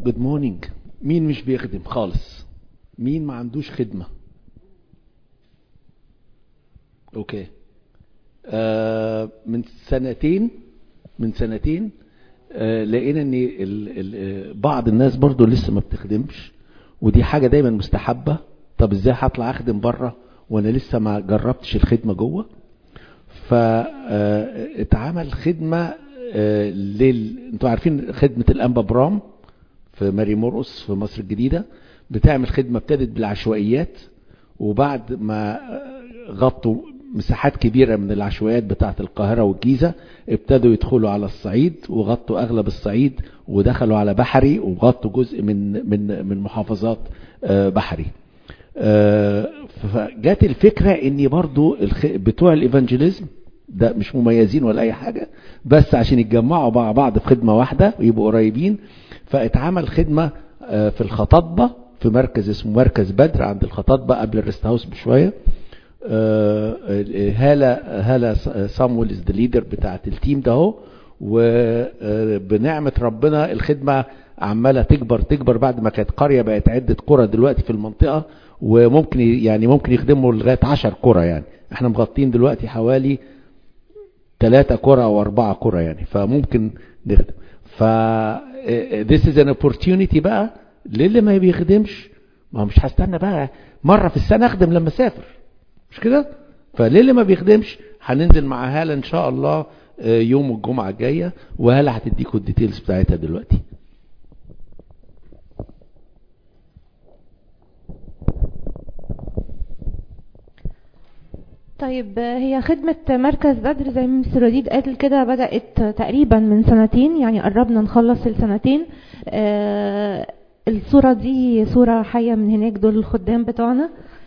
جود مورنينج مين مش بيخدم خالص مين ما عندوش خدمة اوكي آه من سنتين من سنتين آه لقينا ان ال ال بعض الناس برضو لسه ما بتخدمش ودي حاجة دايما مستحبة طب ازاي هطلع اخدم بره وانا لسه ما جربتش الخدمة جوه فاتعمل خدمة آه لل انتوا عارفين خدمة الانبا برام في ماري مرقس في مصر الجديدة بتعمل خدمة ابتدت بالعشوائيات وبعد ما غطوا مساحات كبيرة من العشوائيات بتاعة القاهرة والجيزة ابتدوا يدخلوا على الصعيد وغطوا اغلب الصعيد ودخلوا على بحري وغطوا جزء من من من محافظات بحري فجات الفكرة اني برضو بتوع الايفانجيليزم ده مش مميزين ولا اي حاجة بس عشان يتجمعوا مع بعض في خدمة واحدة ويبقوا قريبين فاتعمل خدمة في الخطاطبة في مركز اسمه مركز بدر عند الخطاطبة قبل الريست هاوس بشوية هالة هالة صامويل از ذا ليدر بتاعت التيم ده اهو وبنعمة ربنا الخدمة عمالة تكبر تكبر بعد ما كانت قرية بقت عدة قرى دلوقتي في المنطقة وممكن يعني ممكن يخدموا لغاية عشر قرى يعني احنا مغطين دلوقتي حوالي ثلاثة قرى او اربعة قرى يعني فممكن نخدم ف this is an opportunity بقى للي ما بيخدمش ما هو مش هستنى بقى مرة في السنة اخدم لما اسافر مش كده فللي ما بيخدمش هننزل مع هالة ان شاء الله يوم الجمعة الجاية وهالة هتديكوا الديتيلز بتاعتها دلوقتي طيب هي خدمة مركز بدر زي ما مستر وديد قال كده بدأت تقريبا من سنتين يعني قربنا نخلص السنتين آه الصورة دي صورة حية من هناك دول الخدام بتوعنا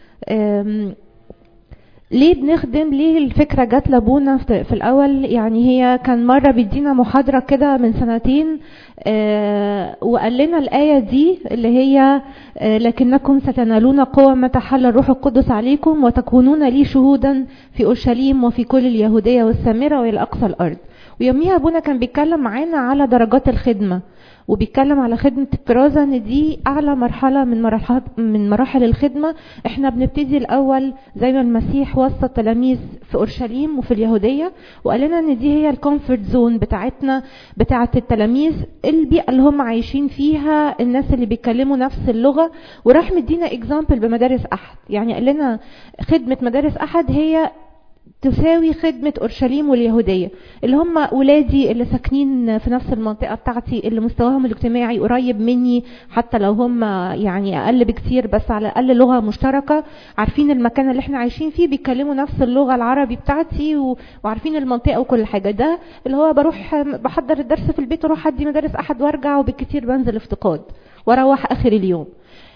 ليه بنخدم ليه الفكرة جات لابونا في الأول يعني هي كان مرة بيدينا محاضرة كده من سنتين آه وقال لنا الآية دي اللي هي آه لكنكم ستنالون قوة متى حل الروح القدس عليكم وتكونون لي شهودا في أورشليم وفي كل اليهودية والسامرة وإلى أقصى الأرض ويوميها ابونا كان بيتكلم معانا على درجات الخدمة وبيتكلم على خدمة الكرازة ان دي اعلى مرحلة من مراحل من مراحل الخدمة احنا بنبتدي الاول زي ما المسيح وصى التلاميذ في اورشليم وفي اليهودية وقال لنا ان دي هي الكومفورت زون بتاعتنا بتاعة التلاميذ البيئة اللي هم عايشين فيها الناس اللي بيتكلموا نفس اللغة وراح مدينا اكزامبل بمدارس احد يعني قال لنا خدمة مدارس احد هي تساوي خدمة أورشليم واليهودية اللي هم ولادي اللي ساكنين في نفس المنطقة بتاعتي اللي مستواهم الاجتماعي قريب مني حتى لو هم يعني أقل بكتير بس على الأقل لغة مشتركة عارفين المكان اللي احنا عايشين فيه بيتكلموا نفس اللغة العربي بتاعتي و... وعارفين المنطقة وكل حاجة ده اللي هو بروح بحضر الدرس في البيت واروح أدي مدارس أحد وارجع وبالكتير بنزل افتقاد واروح آخر اليوم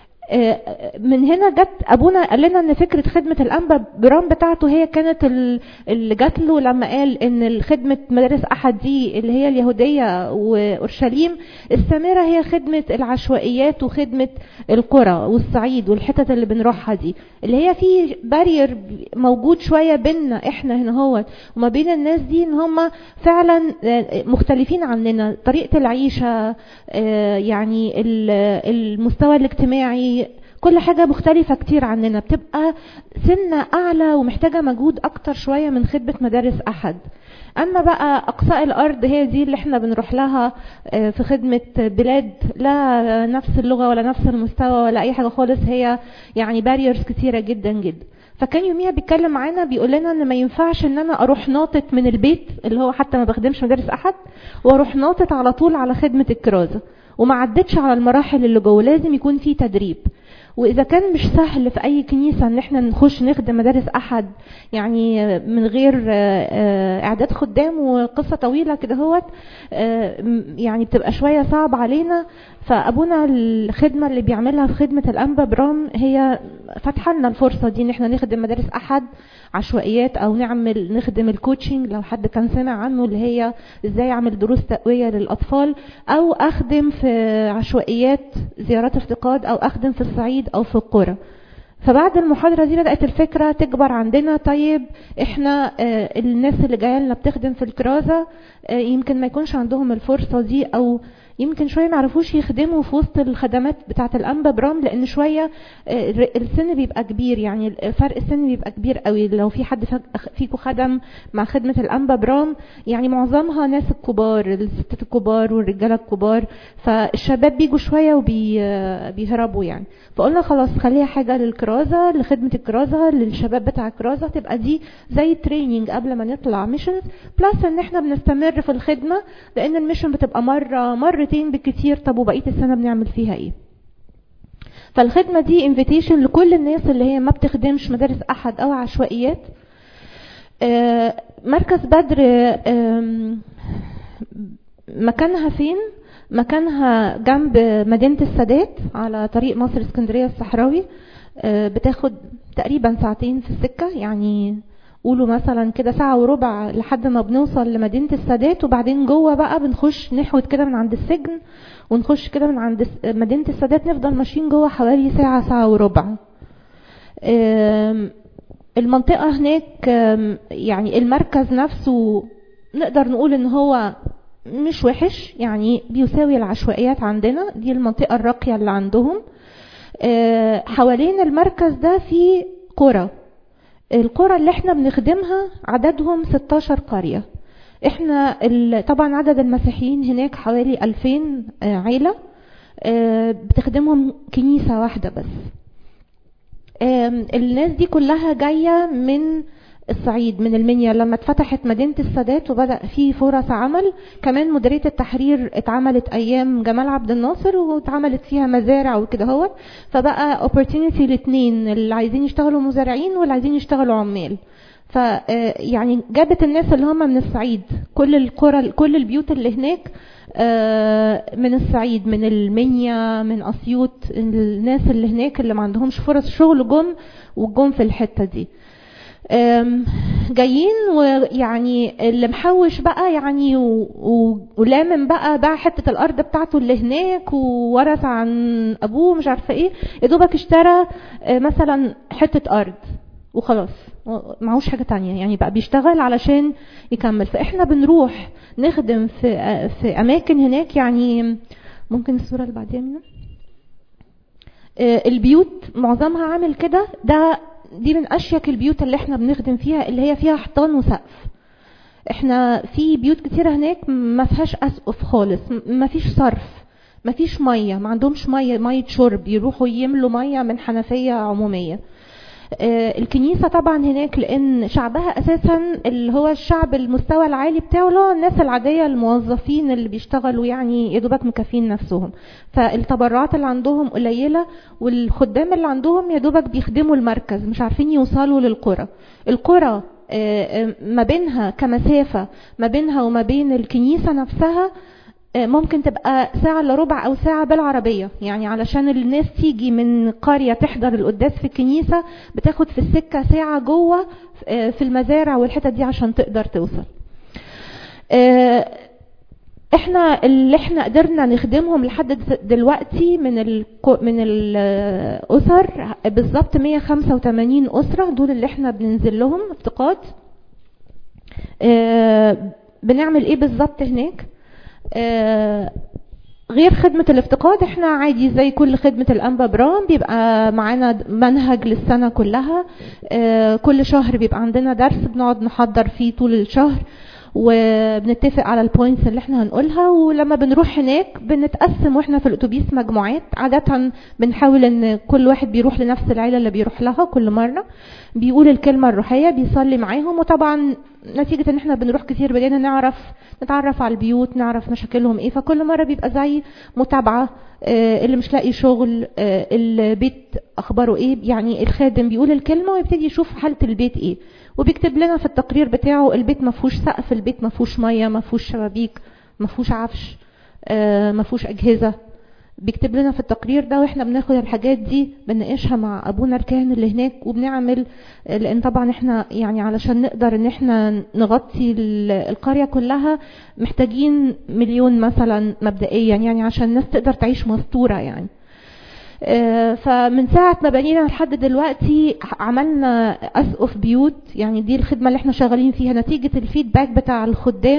من هنا جت ابونا قال لنا ان فكره خدمه الانبا برام بتاعته هي كانت اللي جات له لما قال ان خدمه مدارس احد دي اللي هي اليهوديه واورشليم السامره هي خدمه العشوائيات وخدمه القرى والصعيد والحتت اللي بنروحها دي اللي هي في بارير موجود شويه بيننا احنا هنا هو وما بين الناس دي ان هم فعلا مختلفين عننا طريقه العيشه يعني المستوى الاجتماعي كل حاجة مختلفة كتير عننا بتبقى سنة أعلى ومحتاجة مجهود أكتر شوية من خدمة مدارس أحد أما بقى أقصاء الأرض هي دي اللي احنا بنروح لها في خدمة بلاد لا نفس اللغة ولا نفس المستوى ولا أي حاجة خالص هي يعني باريرز كتيرة جدا جدا فكان يوميها بيتكلم معانا بيقول لنا ان ما ينفعش ان انا اروح ناطط من البيت اللي هو حتى ما بخدمش مدارس احد واروح ناطط على طول على خدمه الكرازه وما عدتش على المراحل اللي جوه لازم يكون في تدريب واذا كان مش سهل في اي كنيسه ان احنا نخش نخدم مدارس احد يعني من غير اعداد خدام وقصه طويله كده هوت يعني بتبقى شويه صعب علينا فابونا الخدمه اللي بيعملها في خدمه الانبا برام هي فتح لنا الفرصه دي ان احنا نخدم مدارس احد عشوائيات او نعمل نخدم الكوتشنج لو حد كان سمع عنه اللي هي ازاي اعمل دروس تقويه للاطفال او اخدم في عشوائيات زيارات افتقاد او اخدم في الصعيد او في القرى فبعد المحاضرة دي بدأت الفكرة تكبر عندنا طيب احنا اه الناس اللي جايه لنا بتخدم في الكرازة اه يمكن ما يكونش عندهم الفرصة دي او يمكن شويه ما يعرفوش يخدموا في وسط الخدمات بتاعه الانبا برام لان شويه آه، الر- السن بيبقى كبير يعني فرق السن بيبقى كبير قوي لو في حد فك- فيكم خدم مع خدمه الانبا برام يعني معظمها ناس الكبار الستات الكبار والرجاله الكبار فالشباب بيجوا شويه وبيهربوا يعني فقلنا خلاص خليها حاجه للكرازه لخدمه الكرازه للشباب بتاع الكرازه تبقى دي زي تريننج قبل ما نطلع ميشنز بلس ان احنا بنستمر في الخدمه لان الميشن بتبقى مره مرتين بالكتير طب وبقيه السنه بنعمل فيها ايه فالخدمه دي انفيتيشن لكل الناس اللي هي ما بتخدمش مدارس احد او عشوائيات آه، مركز بدر آم، مكانها فين مكانها جنب مدينة السادات على طريق مصر اسكندرية الصحراوي آه، بتاخد تقريبا ساعتين في السكة يعني قولوا مثلا كده ساعة وربع لحد ما بنوصل لمدينة السادات وبعدين جوه بقى بنخش نحوت كده من عند السجن ونخش كده من عند الس- مدينة السادات نفضل ماشيين جوه حوالي ساعة ساعة وربع آم، المنطقة هناك آم، يعني المركز نفسه نقدر نقول ان هو مش وحش يعني بيساوي العشوائيات عندنا دي المنطقة الراقية اللي عندهم آه، حوالين المركز ده في قرى القرى اللي احنا بنخدمها عددهم 16 قرية احنا ال- طبعا عدد المسيحيين هناك حوالي 2000 آه، عيلة آه، بتخدمهم كنيسة واحدة بس آم، الناس دي كلها جاية من الصعيد من المنيا لما اتفتحت مدينة السادات وبدأ في فرص عمل كمان مديرية التحرير اتعملت أيام جمال عبد الناصر واتعملت فيها مزارع وكده هو فبقى opportunity الاثنين اللي عايزين يشتغلوا مزارعين واللي عايزين يشتغلوا عمال ف آه، يعني جابت الناس اللي هم من الصعيد كل القرى كل البيوت اللي هناك آه، من الصعيد من المنيا من اسيوط الناس اللي هناك اللي ما عندهمش فرص شغل جم وجم في الحته دي آم، جايين ويعني اللي محوش بقى يعني و- و- ولامم بقى باع حته الارض بتاعته اللي هناك وورث عن ابوه مش عارفه ايه يا دوبك اشترى آه، مثلا حته ارض وخلاص معهوش حاجه تانية يعني بقى بيشتغل علشان يكمل فاحنا بنروح نخدم في آه، في اماكن هناك يعني ممكن الصوره اللي بعديها منها آه، البيوت معظمها عامل كده ده دي من اشيك البيوت اللي احنا بنخدم فيها اللي هي فيها حيطان وسقف احنا في بيوت كتيرة هناك ما فيهاش اسقف خالص م- ما فيش صرف ما فيش ميه ما عندهمش ميه ميه شرب يروحوا يملوا ميه من حنفيه عموميه آه، الكنيسة طبعا هناك لأن شعبها أساسا اللي هو الشعب المستوى العالي بتاعه اللي هو الناس العادية الموظفين اللي بيشتغلوا يعني يا دوبك مكافين نفسهم فالتبرعات اللي عندهم قليلة والخدام اللي عندهم يا دوبك بيخدموا المركز مش عارفين يوصلوا للقرى القرى آه، آه، ما بينها كمسافة ما بينها وما بين الكنيسة نفسها آه، ممكن تبقى ساعة الا ربع أو ساعة بالعربية يعني علشان الناس تيجي من قرية تحضر القداس في الكنيسة بتاخد في السكة ساعة جوه آه، في المزارع والحتت دي عشان تقدر توصل آه، احنا اللي احنا قدرنا نخدمهم لحد دس- دلوقتي من ال من الاسر بالظبط 185 اسره دول اللي احنا بننزل لهم افتقاد آه، بنعمل ايه بالظبط هناك آه، غير خدمة الافتقاد احنا عادي زي كل خدمة الأنبا برام بيبقى معانا منهج للسنة كلها آه، كل شهر بيبقى عندنا درس بنقعد نحضر فيه طول الشهر وبنتفق على البوينتس اللي احنا هنقولها ولما بنروح هناك بنتقسم واحنا في الاتوبيس مجموعات عادة بنحاول ان كل واحد بيروح لنفس العيلة اللي بيروح لها كل مرة بيقول الكلمة الروحية بيصلي معاهم وطبعا نتيجة ان احنا بنروح كتير بدينا نعرف نتعرف على البيوت نعرف مشاكلهم ايه فكل مرة بيبقى زي متابعة آه، اللي مش لاقي شغل آه، البيت اخباره ايه يعني الخادم بيقول الكلمة ويبتدي يشوف حالة البيت ايه وبيكتب لنا في التقرير بتاعه البيت ما فيهوش سقف البيت ما فيهوش ميه ما فيهوش شبابيك ما فيهوش عفش آه، ما فيهوش اجهزه بيكتب لنا في التقرير ده واحنا بناخد الحاجات دي بنناقشها مع ابونا الكاهن اللي هناك وبنعمل لان طبعا احنا يعني علشان نقدر ان احنا نغطي ال- القريه كلها محتاجين مليون مثلا مبدئيا يعني عشان الناس تقدر تعيش مستوره يعني آه، فمن ساعة ما بنينا لحد دلوقتي عملنا أسقف بيوت يعني دي الخدمة اللي احنا شغالين فيها نتيجة الفيدباك بتاع الخدام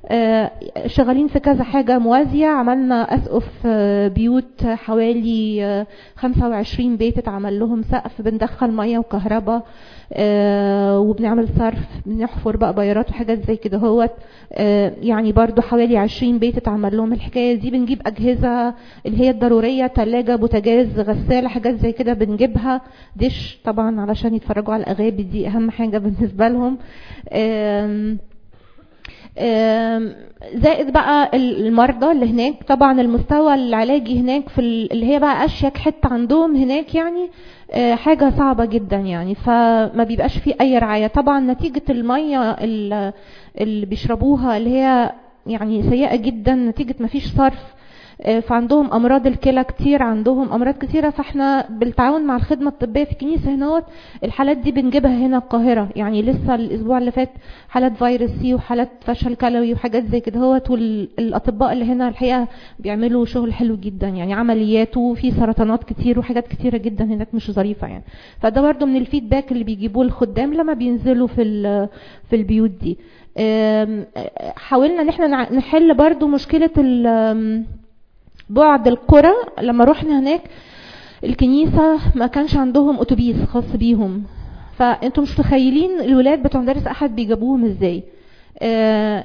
آه، شغالين في كذا حاجة موازية عملنا أسقف آه، بيوت حوالي آه، 25 بيت اتعمل لهم سقف بندخل مية وكهرباء آه، وبنعمل صرف بنحفر بقى بيارات وحاجات زي كده هوت آه، يعني برضو حوالي 20 بيت اتعمل لهم الحكاية دي بنجيب أجهزة اللي هي الضرورية تلاجة بوتاجاز غسالة حاجات زي كده بنجيبها دش طبعا علشان يتفرجوا على الأغابي دي أهم حاجة بالنسبة لهم آم، آم، زائد بقى المرضى اللي هناك طبعا المستوى العلاجي هناك في ال- اللي هي بقى اشيك حته عندهم هناك يعني آه، حاجه صعبه جدا يعني فما بيبقاش في اي رعايه طبعا نتيجه الميه ال- اللي بيشربوها اللي هي يعني سيئه جدا نتيجه ما فيش صرف آه، فعندهم امراض الكلى كتير عندهم امراض كتيره فاحنا بالتعاون مع الخدمه الطبيه في الكنيسه هنا الحالات دي بنجيبها هنا القاهره يعني لسه الاسبوع اللي فات حالات فيروس سي وحالات فشل كلوي وحاجات زي كده هوت والاطباء اللي هنا الحقيقه بيعملوا شغل حلو جدا يعني عمليات وفي سرطانات كتير وحاجات كتيره جدا هناك مش ظريفه يعني فده برضو من الفيدباك اللي بيجيبوه الخدام لما بينزلوا في ال- في البيوت دي آم، حاولنا ان احنا نع- نحل برضو مشكله ال- بعد القرى لما رحنا هناك الكنيسة ما كانش عندهم أتوبيس خاص بيهم فأنتم مش متخيلين الولاد بتوع مدارس أحد بيجابوهم إزاي آه،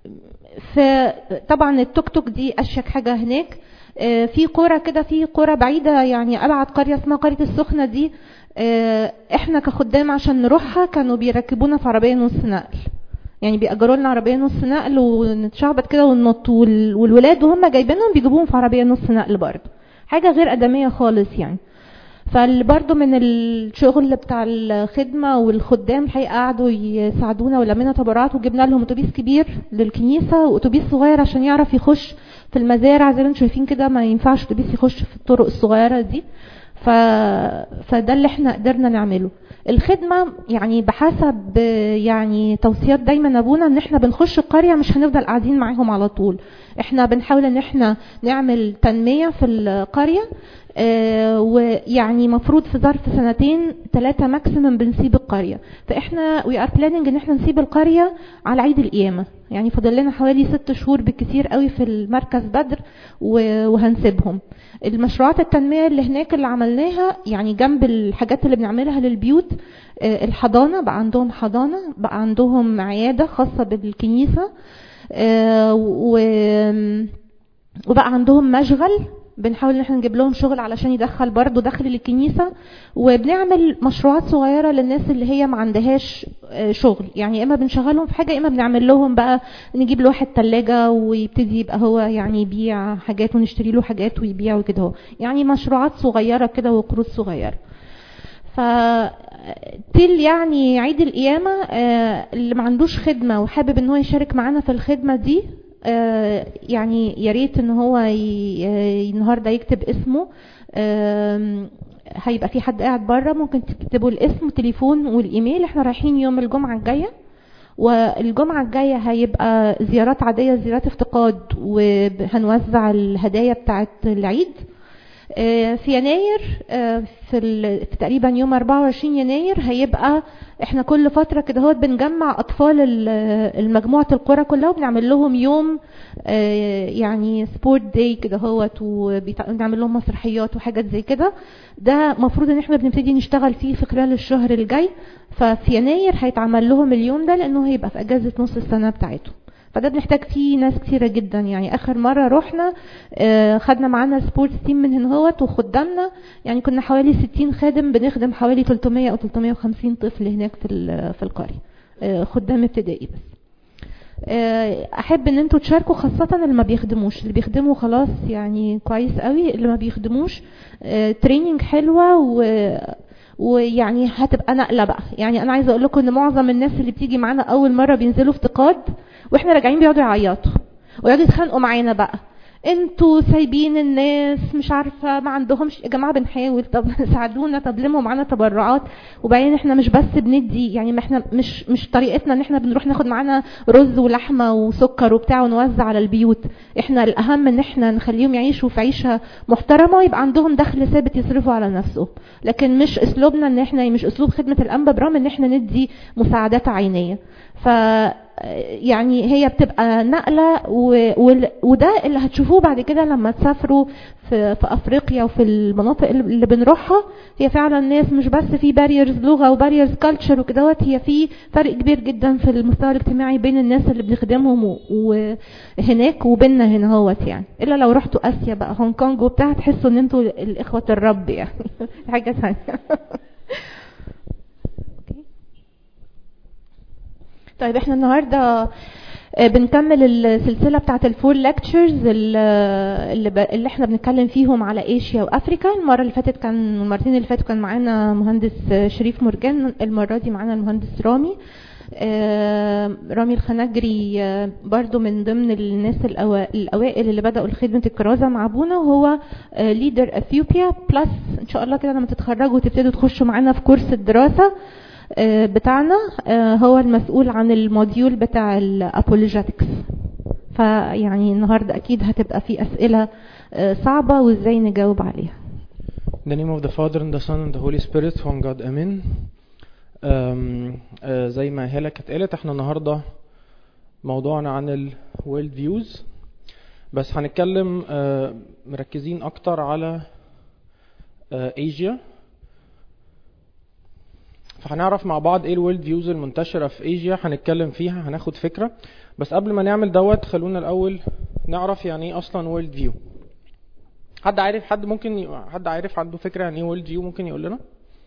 فطبعا التوك توك دي أشيك حاجة هناك آه، في قرى كده في قرى بعيدة يعني أبعد قرية اسمها قرية السخنة دي آه، احنا كخدام عشان نروحها كانوا بيركبونا في عربية نص نقل يعني بيأجروا لنا عربية نص نقل ونتشعبط كده وننط وال- والولاد وهم جايبينهم بيجيبوهم في عربية نص نقل برضه حاجة غير آدمية خالص يعني فبرضه من الشغل بتاع الخدمة والخدام الحقيقة قعدوا يساعدونا ولمينا تبرعات وجبنا لهم اتوبيس كبير للكنيسة واتوبيس صغير عشان يعرف يخش في المزارع زي ما انتم شايفين كده ما ينفعش اتوبيس يخش في الطرق الصغيرة دي ف... فده اللي احنا قدرنا نعمله الخدمة يعني بحسب يعني توصيات دايما ابونا ان احنا بنخش القرية مش هنفضل قاعدين معاهم على طول احنا بنحاول ان احنا نعمل تنمية في القرية آه، ويعني مفروض في ظرف سنتين ثلاثة ماكسيمم بنسيب القرية فاحنا وي ار بلاننج ان احنا نسيب القرية على عيد القيامة يعني فاضل لنا حوالي ست شهور بالكثير قوي في المركز بدر و- وهنسيبهم المشروعات التنمية اللي هناك اللي عملناها يعني جنب الحاجات اللي بنعملها للبيوت آه، الحضانة بقى عندهم حضانة بقى عندهم عيادة خاصة بالكنيسة آه، و وبقى عندهم مشغل بنحاول ان احنا نجيب لهم شغل علشان يدخل برضه دخل للكنيسه وبنعمل مشروعات صغيره للناس اللي هي ما عندهاش آه، شغل يعني يا اما بنشغلهم في حاجه يا اما بنعمل لهم بقى نجيب له واحد ثلاجه ويبتدي يبقى هو يعني يبيع حاجات ونشتري له حاجات ويبيع وكده هو يعني مشروعات صغيره كده وقروض صغيره ف تل يعني عيد القيامة آه، اللي ما عندوش خدمة وحابب ان هو يشارك معانا في الخدمة دي آه، يعني يا ريت ان هو ي- آه، النهارده يكتب اسمه آم، هيبقى في حد قاعد بره ممكن تكتبوا الاسم والتليفون والايميل احنا رايحين يوم الجمعة الجاية والجمعة الجاية هيبقى زيارات عادية زيارات افتقاد وهنوزع الهدايا بتاعت العيد آه، في يناير آه، في, ال- في تقريبا يوم 24 يناير هيبقى احنا كل فترة كده هو بنجمع اطفال ال- المجموعة القرى كلها وبنعمل لهم يوم آه، يعني سبورت داي كده هوت وبنعمل لهم مسرحيات وحاجات زي كده ده مفروض ان احنا بنبتدي نشتغل فيه في خلال الشهر الجاي ففي يناير هيتعمل لهم اليوم ده لانه هيبقى في اجازة نص السنة بتاعتهم فده بنحتاج فيه ناس كتيرة جدا يعني اخر مرة رحنا آه، خدنا معانا سبورتس تيم من هنا هوت وخدامنا يعني كنا حوالي 60 خادم بنخدم حوالي 300 او 350 طفل هناك في ال- في القرية آه، خدام ابتدائي بس آه، احب ان انتوا تشاركوا خاصة اللي ما بيخدموش اللي بيخدموا خلاص يعني كويس قوي اللي ما بيخدموش آه، تريننج حلوة و ويعني هتبقى نقلة بقى يعني انا عايزة اقول لكم ان معظم الناس اللي بتيجي معانا اول مرة بينزلوا افتقاد واحنا راجعين بيقعدوا يعيطوا ويقعدوا يتخانقوا معانا بقى انتوا سايبين الناس مش عارفه ما عندهمش يا جماعه بنحاول طب ساعدونا طب لموا معانا تبرعات وبعدين احنا مش بس بندي يعني ما احنا مش مش طريقتنا ان احنا بنروح ناخد معانا رز ولحمه وسكر وبتاع ونوزع على البيوت احنا الاهم ان احنا نخليهم يعيشوا في عيشه محترمه ويبقى عندهم دخل ثابت يصرفوا على نفسهم لكن مش اسلوبنا ان احنا مش اسلوب خدمه الانبا برغم ان احنا ندي مساعدات عينيه ف يعني هي بتبقى نقلة و- وال- وده اللي هتشوفوه بعد كده لما تسافروا في, في افريقيا وفي المناطق اللي بنروحها هي فعلا ناس مش بس في باريرز لغة وباريرز كالتشر وكدهوت هي في فرق كبير جدا في المستوى الاجتماعي بين الناس اللي بنخدمهم و- وهناك وبيننا هنا هوت يعني الا لو رحتوا اسيا بقى هونج كونج وبتاع تحسوا ان انتوا الاخوة الرب يعني حاجة ثانية أوكي. طيب احنا النهارده آه، بنكمل السلسله بتاعه الفور ليكتشرز اللي, ب... اللي احنا بنتكلم فيهم على ايشيا وافريكا المره اللي فاتت كان المرتين اللي فاتوا كان معانا مهندس آه، شريف مرجان المره دي معانا المهندس رامي آه، رامي الخنجري آه، برضو من ضمن الناس الأوا- الاوائل اللي بداوا خدمه الكرازه مع ابونا وهو ليدر اثيوبيا بلس ان شاء الله كده لما تتخرجوا وتبتدوا تخشوا معانا في كورس الدراسه آه، بتاعنا آه، هو المسؤول عن الموديول بتاع الابولوجيتكس فيعني النهارده اكيد هتبقى في اسئله آه، صعبه وازاي نجاوب عليها In the name of the Father and the Son and the Holy Spirit, one God, Amen. Um, uh, زي ما هالة كانت قالت احنا النهاردة موضوعنا عن ال world views بس هنتكلم uh, مركزين أكتر على uh, Asia فهنعرف مع بعض ايه الورلد فيوز المنتشرة في ايجيا هنتكلم فيها هناخد فكرة بس قبل ما نعمل دوت خلونا الأول نعرف يعني ايه أصلا world view حد عارف حد ممكن ي... حد عارف عنده فكرة عن ايه world view ممكن يقول لنا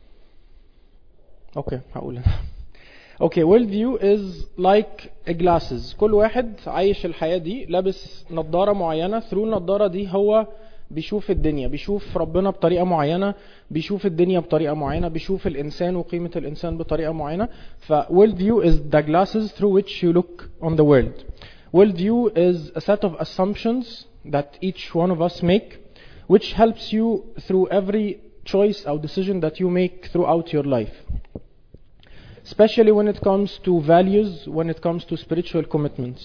اوكي هقول انا اوكي world view is like glasses كل واحد عايش الحياة دي لابس نظارة معينة through النظارة دي هو بيشوف الدنيا بيشوف ربنا بطريقة معينة بيشوف الدنيا بطريقة معينة بيشوف الإنسان وقيمة الإنسان بطريقة معينة ف world view is the glasses through which you look on the world world view is a set of assumptions that each one of us make which helps you through every choice or decision that you make throughout your life especially when it comes to values when it comes to spiritual commitments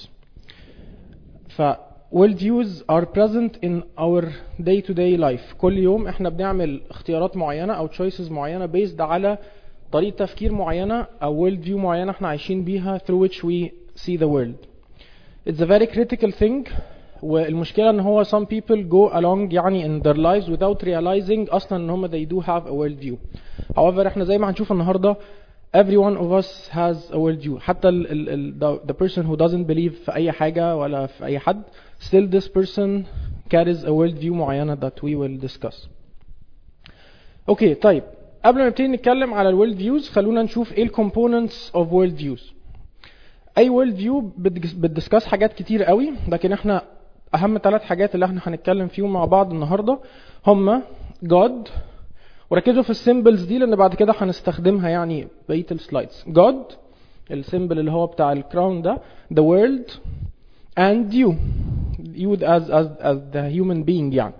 ف worldviews are present in our day to day life كل يوم احنا بنعمل اختيارات معينة او choices معينة based على طريقة تفكير معينة او worldview معينة احنا عايشين بيها through which we see the world it's a very critical thing والمشكلة ان هو some people go along يعني in their lives without realizing اصلا ان هم they do have a worldview however احنا زي ما هنشوف النهاردة every one of us has a worldview حتى ال, ال, ال, the, the person who doesn't believe في اي حاجة ولا في اي حد still this person carries a worldview معينة that we will discuss اوكي طيب قبل ما نبتدي نتكلم على الورلد فيوز خلونا نشوف ايه الكومبوننتس اوف world views اي world view بتدسكاس حاجات كتير قوي لكن احنا اهم ثلاث حاجات اللي احنا هنتكلم فيهم مع بعض النهارده هما God وركزوا في السيمبلز دي لان بعد كده هنستخدمها يعني بقيه السلايدز God السيمبل اللي هو بتاع الكراون ده the world and you you as as as the human being يعني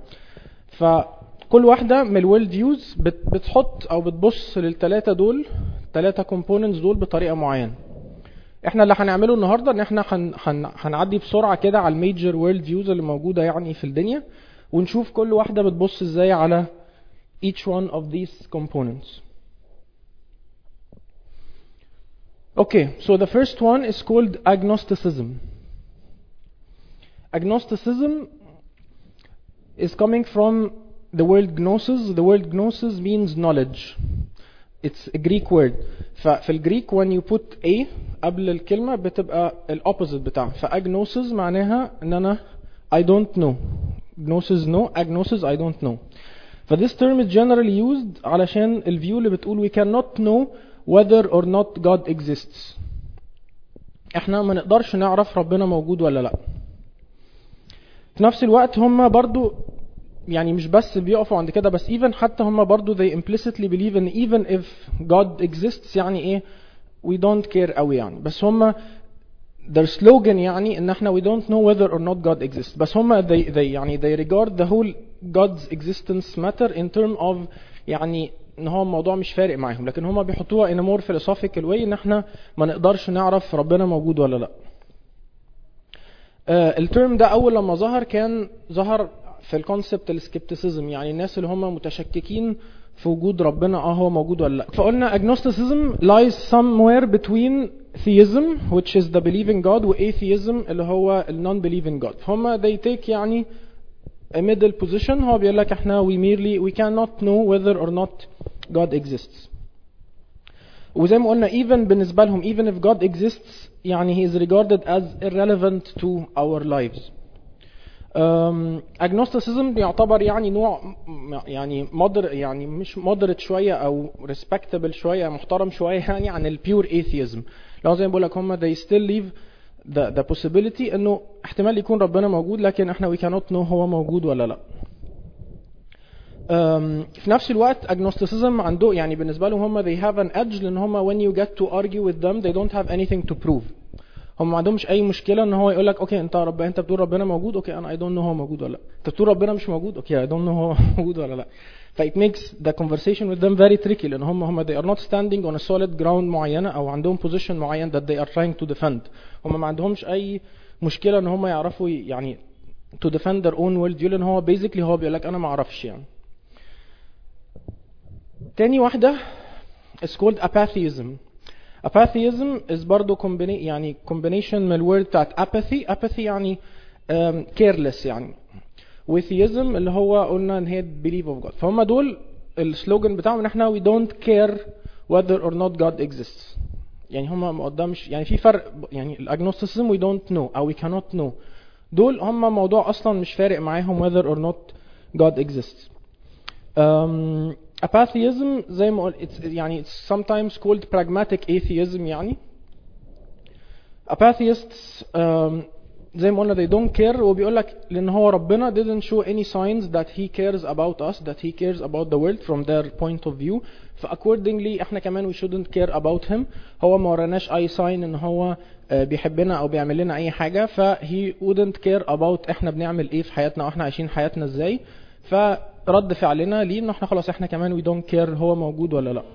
فكل واحده من الورلد فيوز بتحط او بتبص للثلاثه دول ثلاثه كومبوننتس دول بطريقه معينه احنا اللي هنعمله النهارده ان احنا هن هن هنعدي بسرعه كده على الميجر وورلد فيوز اللي موجوده يعني في الدنيا ونشوف كل واحده بتبص ازاي على each one of these components. Okay, so the first one is called agnosticism. Agnosticism is coming from the word gnosis. The word gnosis means knowledge. It's a Greek word. ففي الجريك when you put a قبل الكلمة بتبقى الopposite بتاعها. فagnosis معناها ان انا I don't know. Gnosis no, agnosis I don't know. ف this term is generally used علشان الفيو اللي بتقول we cannot know whether or not God exists. احنا ما نقدرش نعرف ربنا موجود ولا لا. في نفس الوقت هم برضو يعني مش بس بيقفوا عند كده بس even حتى هم برضو they implicitly believe in even if God exists يعني ايه we don't care قوي يعني بس هم their slogan يعني ان احنا we don't know whether or not God exists بس هم they, they يعني they regard the whole God's existence matter in term of يعني ان هو الموضوع مش فارق معاهم لكن هم بيحطوها in a more philosophical way ان احنا ما نقدرش نعرف ربنا موجود ولا لا. uh, الترم ده اول لما ظهر كان ظهر في الكونسبت السكيبتيسيزم يعني الناس اللي هم متشككين في وجود ربنا اه هو موجود ولا لا فقلنا agnosticism lies somewhere between theism which is the believing God و atheism اللي هو ال non-believing God فهم they take يعني a middle position هو بيقول لك احنا we merely we cannot know whether or not God exists وزي ما قلنا even بالنسبة لهم even if God exists يعني he is regarded as irrelevant to our lives um, agnosticism يعتبر يعني نوع م- يعني مودر يعني مش moderate شوية أو respectable شوية محترم شوية يعني عن ال pure atheism لو زي ما بقول لك هم they still leave the, the possibility إنه احتمال يكون ربنا موجود لكن احنا we cannot know هو موجود ولا لا um, في نفس الوقت agnosticism عنده يعني بالنسبة لهم هم they have an edge لأن هم when you get to argue with them they don't have anything to prove هم ما عندهمش اي مشكله ان هو يقول لك اوكي انت رب انت بتقول ربنا موجود اوكي انا اي دونت نو هو موجود ولا لا انت بتقول ربنا مش موجود اوكي اي دونت نو هو موجود ولا لا ف it makes the conversation with them very tricky لان هم هم they are not standing on a solid ground معينه او عندهم position معين that they are trying to defend هم ما عندهمش اي مشكله ان هم يعرفوا يعني to defend their own world view لان هو basically هو بيقول لك انا ما اعرفش يعني تاني واحده is called apatheism apatheism is برضه combina يعني combination من الورد بتاعت apathy apathy يعني um, careless يعني وtheism اللي هو قلنا ان هي belief of God فهم دول السلوجن بتاعهم ان احنا we don't care whether or not God exists يعني هم ما قدامش يعني في فرق يعني الاجنوستيسم we don't know او we cannot know دول هم موضوع اصلا مش فارق معاهم whether or not God exists um, apatheism زي ما قلت it's يعني it's sometimes called pragmatic atheism يعني apatheists um, زي ما قلنا they don't care وبيقول لك لان هو ربنا didn't show any signs that he cares about us that he cares about the world from their point of view ف accordingly احنا كمان we shouldn't care about him هو ما وراناش اي sign ان هو آه، بيحبنا او بيعمل لنا اي حاجه ف he wouldn't care about احنا بنعمل ايه في حياتنا واحنا عايشين حياتنا ازاي فرد فعلنا ليه ان احنا خلاص احنا كمان we don't care هو موجود ولا لا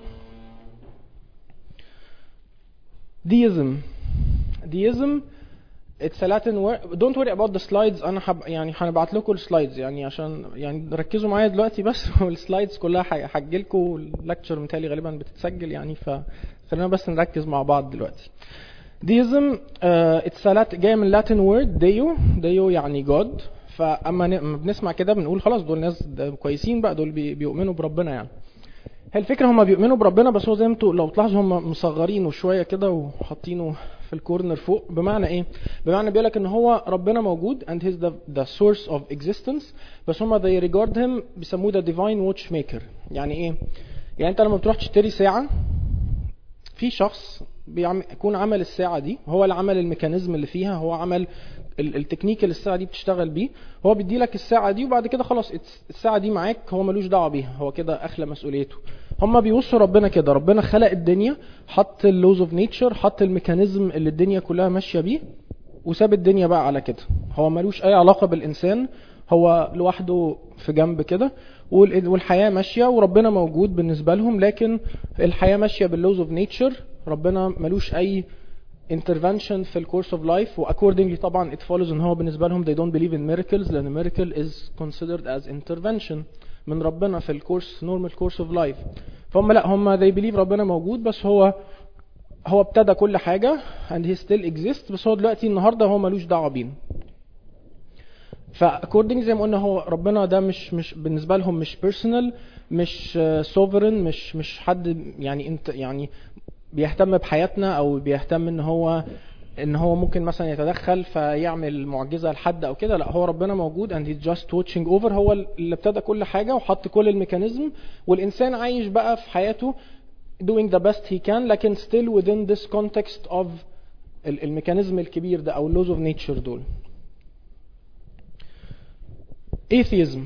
deism deism it's a Latin word don't worry about the slides انا حب يعني هنبعت لكم السلايدز يعني عشان يعني ركزوا معايا دلوقتي بس والسلايدز كلها هحجي لكم الليكتشر متهيألي غالبا بتتسجل يعني فخلينا بس نركز مع بعض دلوقتي deism uh, it's a Lat- جاي من Latin word deo deo يعني God فاما ن- أما بنسمع كده بنقول خلاص دول ناس ده كويسين بقى دول بي- بيؤمنوا بربنا يعني هي الفكره هم بيؤمنوا بربنا بس هو زي ما انتوا لو تلاحظوا هم مصغرينه شويه كده وحاطينه في الكورنر فوق بمعنى ايه بمعنى بيقول لك ان هو ربنا موجود and he's the, the source of existence بس هم they regard him بيسموه the divine watchmaker يعني ايه يعني انت لما بتروح تشتري ساعه في شخص بيعمل يكون عمل الساعة دي هو اللي عمل الميكانيزم اللي فيها هو عمل ال- التكنيك اللي الساعة دي بتشتغل بيه هو بيدي لك الساعة دي وبعد كده خلاص it's- الساعة دي معاك هو ملوش دعوة بيها هو كده أخلى مسؤوليته هما بيوصوا ربنا كده ربنا خلق الدنيا حط اللوز اوف نيتشر حط الميكانيزم اللي الدنيا كلها ماشية بيه وساب الدنيا بقى على كده هو ملوش أي علاقة بالإنسان هو لوحده في جنب كده وال- والحياة ماشية وربنا موجود بالنسبة لهم لكن الحياة ماشية باللوز اوف نيتشر ربنا ملوش أي intervention في الكورس اوف لايف واكوردنجلي طبعا it follows ان هو بالنسبه لهم they don't believe in miracles لان miracle is considered as intervention من ربنا في الكورس normal course of life فهم لا هم they believe ربنا موجود بس هو هو ابتدى كل حاجه and he still exists بس هو دلوقتي النهارده هو ملوش دعوه بينا فاكوردنج زي ما قلنا هو ربنا ده مش مش بالنسبه لهم مش بيرسونال مش سوفرن مش مش حد يعني انت يعني بيهتم بحياتنا او بيهتم ان هو ان هو ممكن مثلا يتدخل فيعمل معجزه لحد او كده لا هو ربنا موجود and he's just watching over هو اللي ابتدى كل حاجه وحط كل الميكانيزم والانسان عايش بقى في حياته doing the best he can لكن still within this context of ال- الميكانيزم الكبير ده او laws of nature دول atheism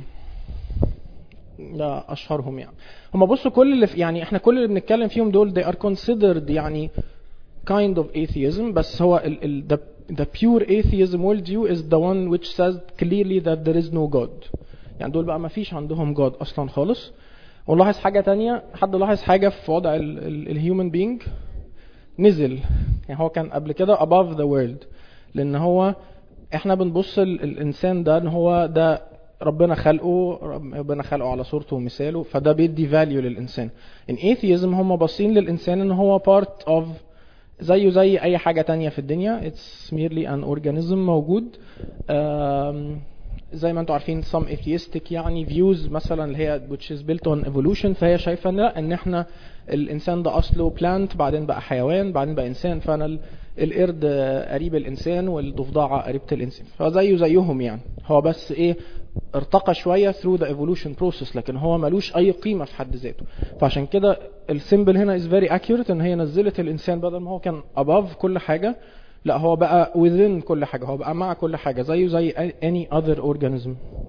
ده اشهرهم يعني هم بصوا كل اللي في يعني احنا كل اللي بنتكلم فيهم دول they are considered يعني kind of atheism بس هو ال, ال, the, the pure atheism worldview is the one which says clearly that there is no God يعني دول بقى ما فيش عندهم God اصلا خالص ونلاحظ حاجة تانية حد لاحظ حاجة في وضع ال, ال, الهيومن being نزل يعني هو كان قبل كده above the world لان هو احنا بنبص ال- الانسان ده ان هو ده ربنا خلقه ربنا خلقه على صورته ومثاله فده بيدي فاليو للانسان ان atheism هم باصين للانسان ان هو part of زيه زي اي حاجه تانية في الدنيا it's merely an organism موجود آم، زي ما انتم عارفين some atheistic يعني views مثلا اللي هي which is built on evolution فهي شايفه ان لا ان احنا الانسان ده اصله plant بعدين بقى حيوان بعدين بقى انسان فانا ال- القرد قريب الانسان والضفدعه قريبه الانسان فزيه زيهم يعني هو بس ايه ارتقى شويه through the evolution process لكن هو ملوش اي قيمه في حد ذاته فعشان كده السيمبل هنا is very accurate ان هي نزلت الانسان بدل ما هو كان above كل حاجه لا هو بقى within كل حاجه هو بقى مع كل حاجه زيه زي any other organism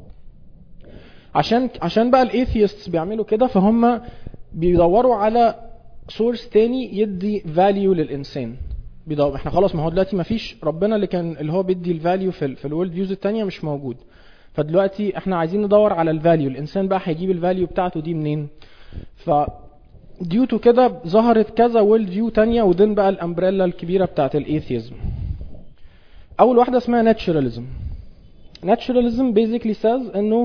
عشان عشان بقى الايثيستس بيعملوا كده فهم بيدوروا على سورس تاني يدي فاليو للانسان بيدور احنا خلاص ما هو دلوقتي ما فيش ربنا اللي كان اللي هو بيدي الفاليو في ال في الورلد فيوز التانية مش موجود فدلوقتي احنا عايزين ندور على الفاليو الانسان بقى هيجيب الفاليو بتاعته دي منين ف ديو تو كده ظهرت كذا وورلد فيو تانية ودين بقى الامبريلا الكبيره بتاعت الايثيزم اول واحده اسمها ناتشراليزم ناتشراليزم basically says انه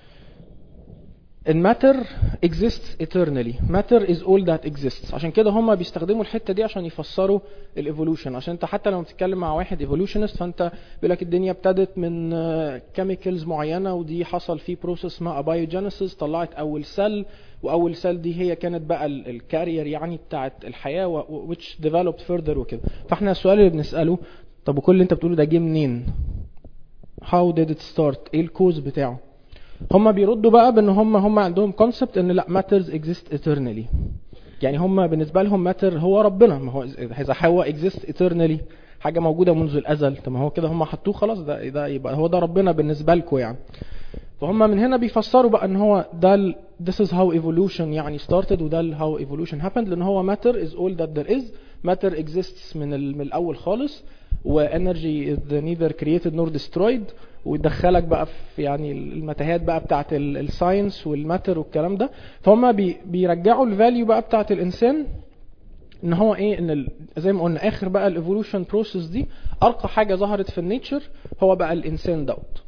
الماتر exists eternally matter is all that exists عشان كده هم بيستخدموا الحته دي عشان يفسروا الايفولوشن عشان انت حتى لما بتتكلم مع واحد ايفولوشنست فانت بيقول لك الدنيا ابتدت من كيميكالز معينه ودي حصل فيه بروسيس اسمها ابايوجينيسيس طلعت اول سيل واول سيل دي هي كانت بقى الكارير يعني بتاعت الحياه و- which developed further وكده فاحنا السؤال اللي بنساله طب وكل اللي انت بتقوله ده جه منين how did it start ايه الكوز بتاعه هم بيردوا بقى بان هم هم عندهم كونسبت ان لا matters exist eternally يعني هم بالنسبه لهم matter هو ربنا ما هو اذا هو exist eternally حاجه موجوده منذ الازل طب ما هو كده هم حطوه خلاص ده ده يبقى هو ده ربنا بالنسبه لكم يعني فهم من هنا بيفسروا بقى ان هو ده ال this is how evolution يعني started وده ال how evolution happened لان هو matter is all that there is matter exists من, ال, من الاول خالص وانرجي is neither created nor destroyed ويدخلك بقى في يعني المتاهات بقى بتاعت الساينس والماتر والكلام ده فهم بي بيرجعوا الفاليو بقى بتاعت الانسان ان هو ايه ان ال- زي ما قلنا اخر بقى الايفولوشن بروسيس دي ارقى حاجه ظهرت في النيتشر هو بقى الانسان دوت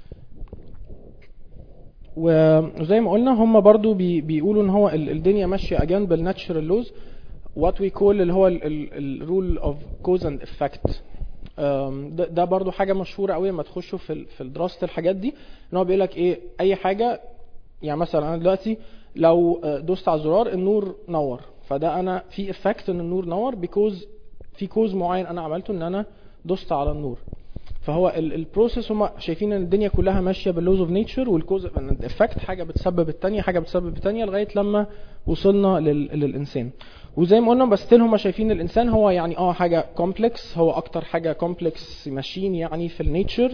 وزي ما قلنا هم برضو بي بيقولوا ان هو ال- الدنيا ماشيه اجان بالناتشرال لوز وات وي كول اللي هو الرول اوف كوز اند افكت ده ده برضو حاجه مشهوره قوي لما تخشوا في ال- في دراسه الحاجات دي ان هو بيقول لك ايه اي حاجه يعني مثلا انا دلوقتي لو آه، دوست على الزرار النور نور فده انا في افكت ان النور نور بيكوز في كوز معين انا عملته ان انا دوست على النور فهو البروسيس هم شايفين ان الدنيا كلها ماشيه باللوز اوف نيتشر والكوز الافكت حاجه بتسبب الثانيه حاجه بتسبب الثانيه لغايه لما وصلنا لل- للانسان وزي ما قلنا بس هم شايفين الانسان هو يعني اه حاجه كومبلكس هو اكتر حاجه كومبلكس ماشين يعني في النيتشر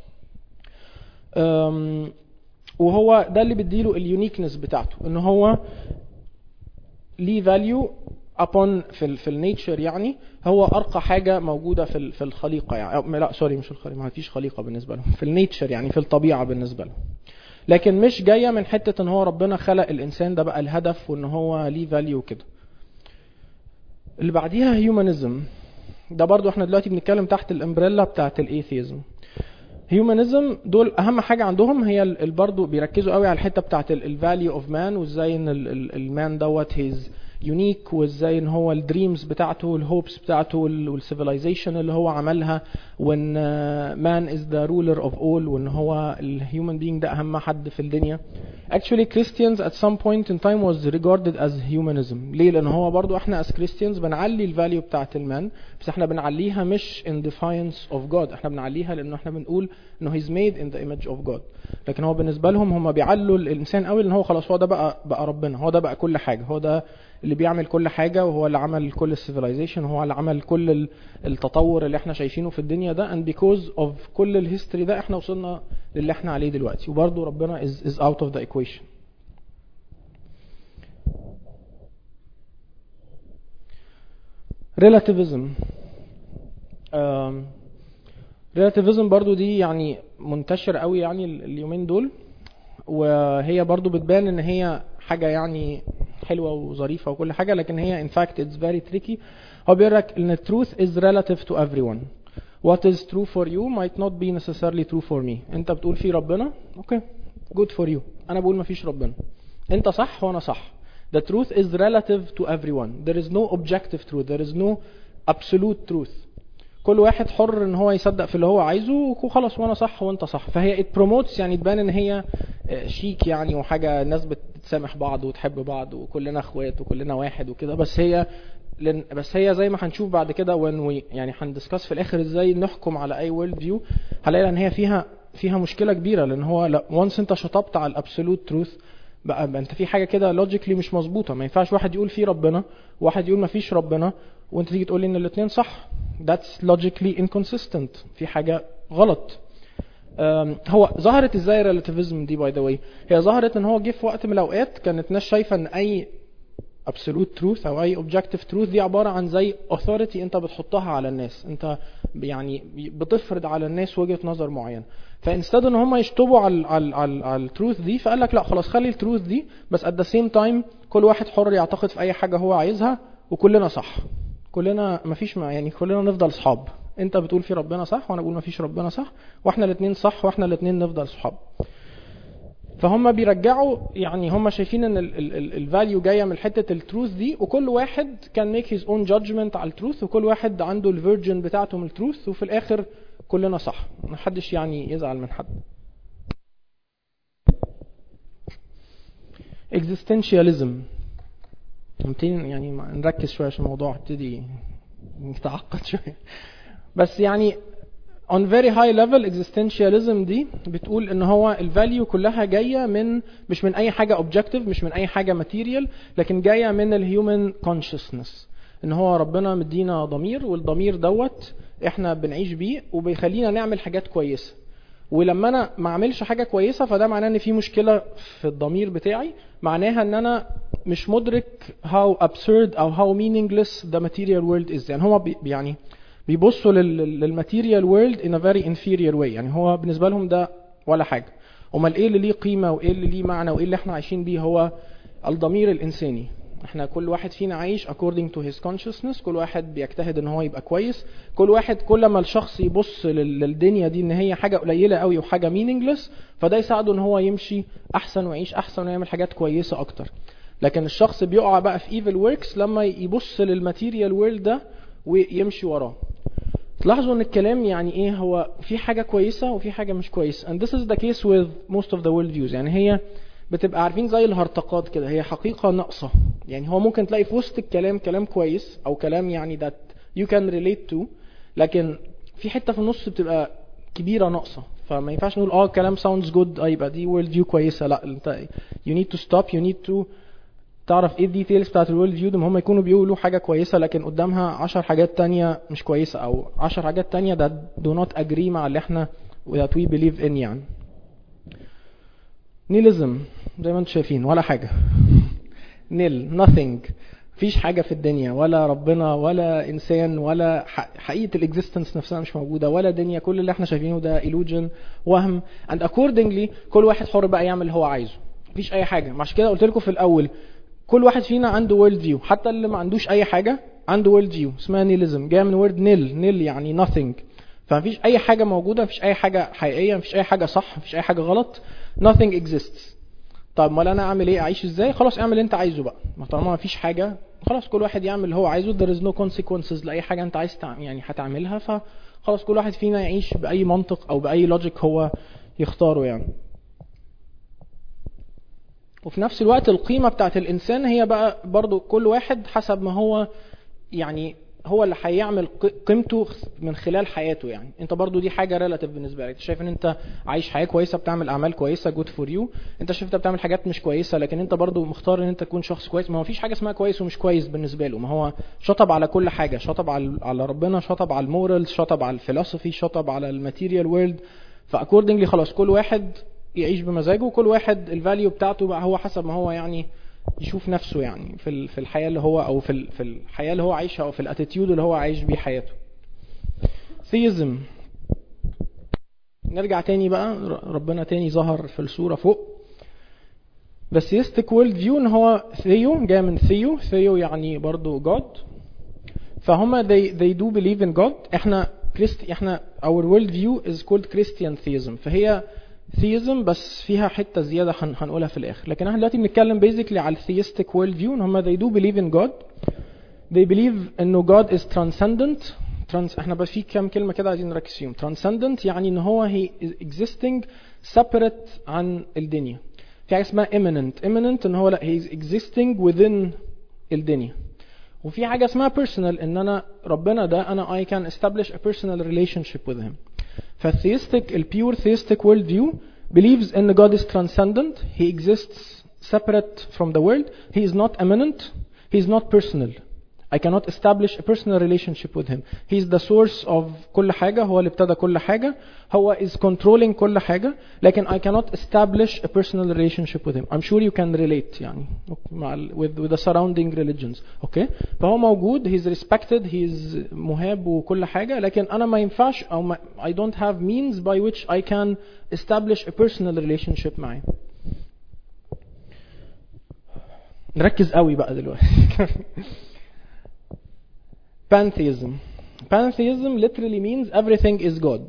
أم، وهو ده اللي بيديله اليونيكنس بتاعته ان هو ليه فاليو upon في ال في النيتشر يعني هو ارقى حاجه موجوده في ال- في الخليقه يعني أو لا سوري مش الخليقه ما فيش خليقه بالنسبه لهم في النيتشر يعني في الطبيعه بالنسبه لهم لكن مش جايه من حته ان هو ربنا خلق الانسان ده بقى الهدف وان هو ليه فاليو كده اللي بعديها هيومانيزم ده برضو احنا دلوقتي بنتكلم تحت الامبريلا بتاعت الايثيزم هيومانيزم دول اهم حاجه عندهم هي ال- ال- برضو بيركزوا قوي على الحته بتاعت الفاليو اوف مان وازاي ان المان دوت هيز يونيك وازاي ان هو الدريمز بتاعته والهوبس بتاعته والسيفيلايزيشن اللي هو عملها وان مان از ذا رولر اوف اول وان هو الهيومن بينج ده اهم حد في الدنيا actually Christians at some point in time was regarded as humanism ليه لان هو برضو احنا as Christians بنعلي الفاليو بتاعت المان بس احنا بنعليها مش in defiance of God احنا بنعليها لانه احنا بنقول انه he's made in the image of God لكن هو بالنسبه لهم هم بيعلوا الانسان قوي لان هو خلاص هو ده بقى بقى ربنا هو ده بقى كل حاجه هو ده اللي بيعمل كل حاجه وهو اللي عمل كل السيفيلايزيشن هو اللي عمل كل ال- التطور اللي احنا شايفينه في الدنيا ده and because of كل الهيستوري ده احنا وصلنا للي احنا عليه دلوقتي وبرضه ربنا is, is out of the equation relativism um, relativism برضو دي يعني منتشر قوي يعني ال- اليومين دول وهي برضو بتبان ان هي حاجة يعني حلوة وظريفة وكل حاجة لكن هي in fact it's very tricky هو بيقول لك ان truth is relative to everyone what is true for you might not be necessarily true for me انت بتقول في ربنا اوكي good for you انا بقول مفيش ربنا انت صح وانا صح the truth is relative to everyone there is no objective truth there is no absolute truth كل واحد حر ان هو يصدق في اللي هو عايزه وخلاص وانا صح وانت صح فهي it promotes يعني تبان ان هي آه، شيك يعني وحاجه الناس بتسامح بعض وتحب بعض وكلنا اخوات وكلنا واحد وكده بس هي لن بس هي زي ما هنشوف بعد كده when we يعني هندسكاس في الاخر ازاي نحكم على اي وورلد فيو هنلاقي ان هي فيها فيها مشكله كبيره لان هو لا وانس انت شطبت على الابسولوت تروث بقى بقى انت في حاجه كده لوجيكلي مش مظبوطه ما ينفعش واحد يقول في ربنا وواحد يقول ما فيش ربنا وانت تيجي تقول لي ان الاثنين صح that's logically inconsistent في حاجه غلط أم، هو ظهرت ازاي ريلاتيفيزم دي باي ذا واي هي ظهرت ان هو جه في وقت من الاوقات كانت ناس شايفه ان اي absolute truth او اي objective truth دي عباره عن زي authority انت بتحطها على الناس انت يعني بتفرض على الناس وجهه نظر معينه فانستد ان هم يشطبوا على على على, على التروث دي فقال لك لا خلاص خلي التروث دي بس at the same time كل واحد حر يعتقد في اي حاجه هو عايزها وكلنا صح كلنا مفيش ما يعني كلنا نفضل اصحاب انت بتقول في ربنا صح وانا بقول مفيش ربنا صح واحنا الاثنين صح واحنا الاثنين نفضل صحاب فهم بيرجعوا يعني هم شايفين ان الفاليو جايه من حته التروث دي وكل واحد كان ميك هيز اون جادجمنت على التروث وكل واحد عنده الفيرجن بتاعته من التروث وفي الاخر كلنا صح محدش يعني يزعل من حد existentialism نبتدي يعني نركز شويه عشان الموضوع ابتدي يتعقد شويه بس يعني on very high level existentialism دي بتقول ان هو الفاليو كلها جايه من مش من اي حاجه objective مش من اي حاجه material لكن جايه من الهيومن consciousness ان هو ربنا مدينا ضمير والضمير دوت احنا بنعيش بيه وبيخلينا نعمل حاجات كويسه ولما انا ما اعملش حاجه كويسه فده معناه ان في مشكله في الضمير بتاعي معناها ان انا مش مدرك how absurd او how meaningless the material world is يعني هو بي يعني بيبصوا للماتيريال وورلد in a very inferior way يعني هو بالنسبه لهم ده ولا حاجه امال ايه اللي ليه قيمه وايه اللي ليه معنى وايه اللي احنا عايشين بيه هو الضمير الانساني احنا كل واحد فينا عايش according to his consciousness كل واحد بيجتهد ان هو يبقى كويس كل واحد كل ما الشخص يبص لل- للدنيا دي ان هي حاجه قليله قوي وحاجه meaningless فده يساعده ان هو يمشي احسن ويعيش احسن ويعمل حاجات كويسه اكتر لكن الشخص بيقع بقى في evil works لما يبص للماتيريال وورلد ده ويمشي وراه تلاحظوا ان الكلام يعني ايه هو في حاجه كويسه وفي حاجه مش كويسه and this is the case with most of the world views يعني هي بتبقى عارفين زي الهرطقات كده هي حقيقه ناقصه يعني هو ممكن تلاقي في وسط الكلام كلام كويس او كلام يعني that you can relate to لكن في حته في النص بتبقى كبيره ناقصه فما ينفعش نقول اه كلام sounds good اه يبقى دي world view كويسه لا انت you need to stop you need to تعرف ايه الديتيلز بتاعت الورلد فيو هم يكونوا بيقولوا حاجه كويسه لكن قدامها عشر حاجات تانية مش كويسه او عشر حاجات تانية that do not agree مع اللي احنا that we believe in يعني نيلزم زي ما انتم شايفين ولا حاجه نيل nothing مفيش حاجة في الدنيا ولا ربنا ولا إنسان ولا ح- حقيقة الإكزيستنس نفسها مش موجودة ولا دنيا كل اللي احنا شايفينه ده illusion وهم and accordingly كل واحد حر بقى يعمل اللي هو عايزه مفيش أي حاجة عشان كده قلت لكم في الأول كل واحد فينا عنده وورلد فيو حتى اللي ما عندوش أي حاجة عنده وورلد فيو اسمها نيلزم جاية من وورد نيل نيل يعني nothing فمفيش أي حاجة موجودة مفيش أي حاجة حقيقية مفيش أي حاجة صح مفيش أي حاجة غلط nothing exists طب امال انا اعمل ايه اعيش ازاي خلاص اعمل اللي انت عايزه بقى ما طالما ما فيش حاجه خلاص كل واحد يعمل اللي هو عايزه there is no consequences لاي حاجه انت عايز تع... يعني هتعملها فخلاص كل واحد فينا يعيش باي منطق او باي لوجيك هو يختاره يعني وفي نفس الوقت القيمه بتاعت الانسان هي بقى برضو كل واحد حسب ما هو يعني هو اللي هيعمل ق- قيمته من خلال حياته يعني انت برضو دي حاجه ريلاتيف بالنسبه لك شايف ان انت عايش حياه كويسه بتعمل اعمال كويسه جود فور يو انت شايف انت بتعمل حاجات مش كويسه لكن انت برضو مختار ان انت تكون شخص كويس ما هو فيش حاجه اسمها كويس ومش كويس بالنسبه له ما هو شطب على كل حاجه شطب على على ربنا شطب على المورالز شطب على الفلسفي شطب على الماتيريال وورلد فاكوردنجلي خلاص كل واحد يعيش بمزاجه وكل واحد الفاليو بتاعته بقى هو حسب ما هو يعني يشوف نفسه يعني في ال- في الحياه اللي هو او في ال- في الحياه اللي هو عايشها او في الاتيتيود اللي هو عايش بيه حياته ثيزم نرجع تاني بقى ر- ربنا تاني ظهر في الصورة فوق بس يستك وورلد فيو ان هو ثيو جاي من ثيو ثيو يعني برضو جاد فهم they, they do believe in God احنا كريست احنا our world view is called Christian theism فهي theism بس فيها حته زياده هن- هنقولها في الاخر لكن احنا دلوقتي بنتكلم basically على theistic world view ان هم they do believe in God they believe انه God is transcendent trans احنا بس في كام كلمه كده عايزين نركز فيهم transcendent يعني ان هو he is existing separate عن الدنيا في حاجه اسمها immanent immanent ان هو لا he is existing within الدنيا وفي حاجه اسمها personal ان انا ربنا ده انا I can establish a personal relationship with him فالثيستيك البيور theistic world view believes ان God is transcendent he exists separate from the world he is not immanent he is not personal I cannot establish a personal relationship with him he is the source of كل حاجة هو اللي ابتدى كل حاجة هو is controlling كل حاجة لكن I cannot establish a personal relationship with him I'm sure you can relate يعني مع ال- with, with the surrounding religions okay فهو موجود he is respected he is مهاب وكل حاجة لكن أنا ما ينفعش أو ما, I don't have means by which I can establish a personal relationship معاه نركز قوي بقى دلوقتي pantheism pantheism literally means everything is God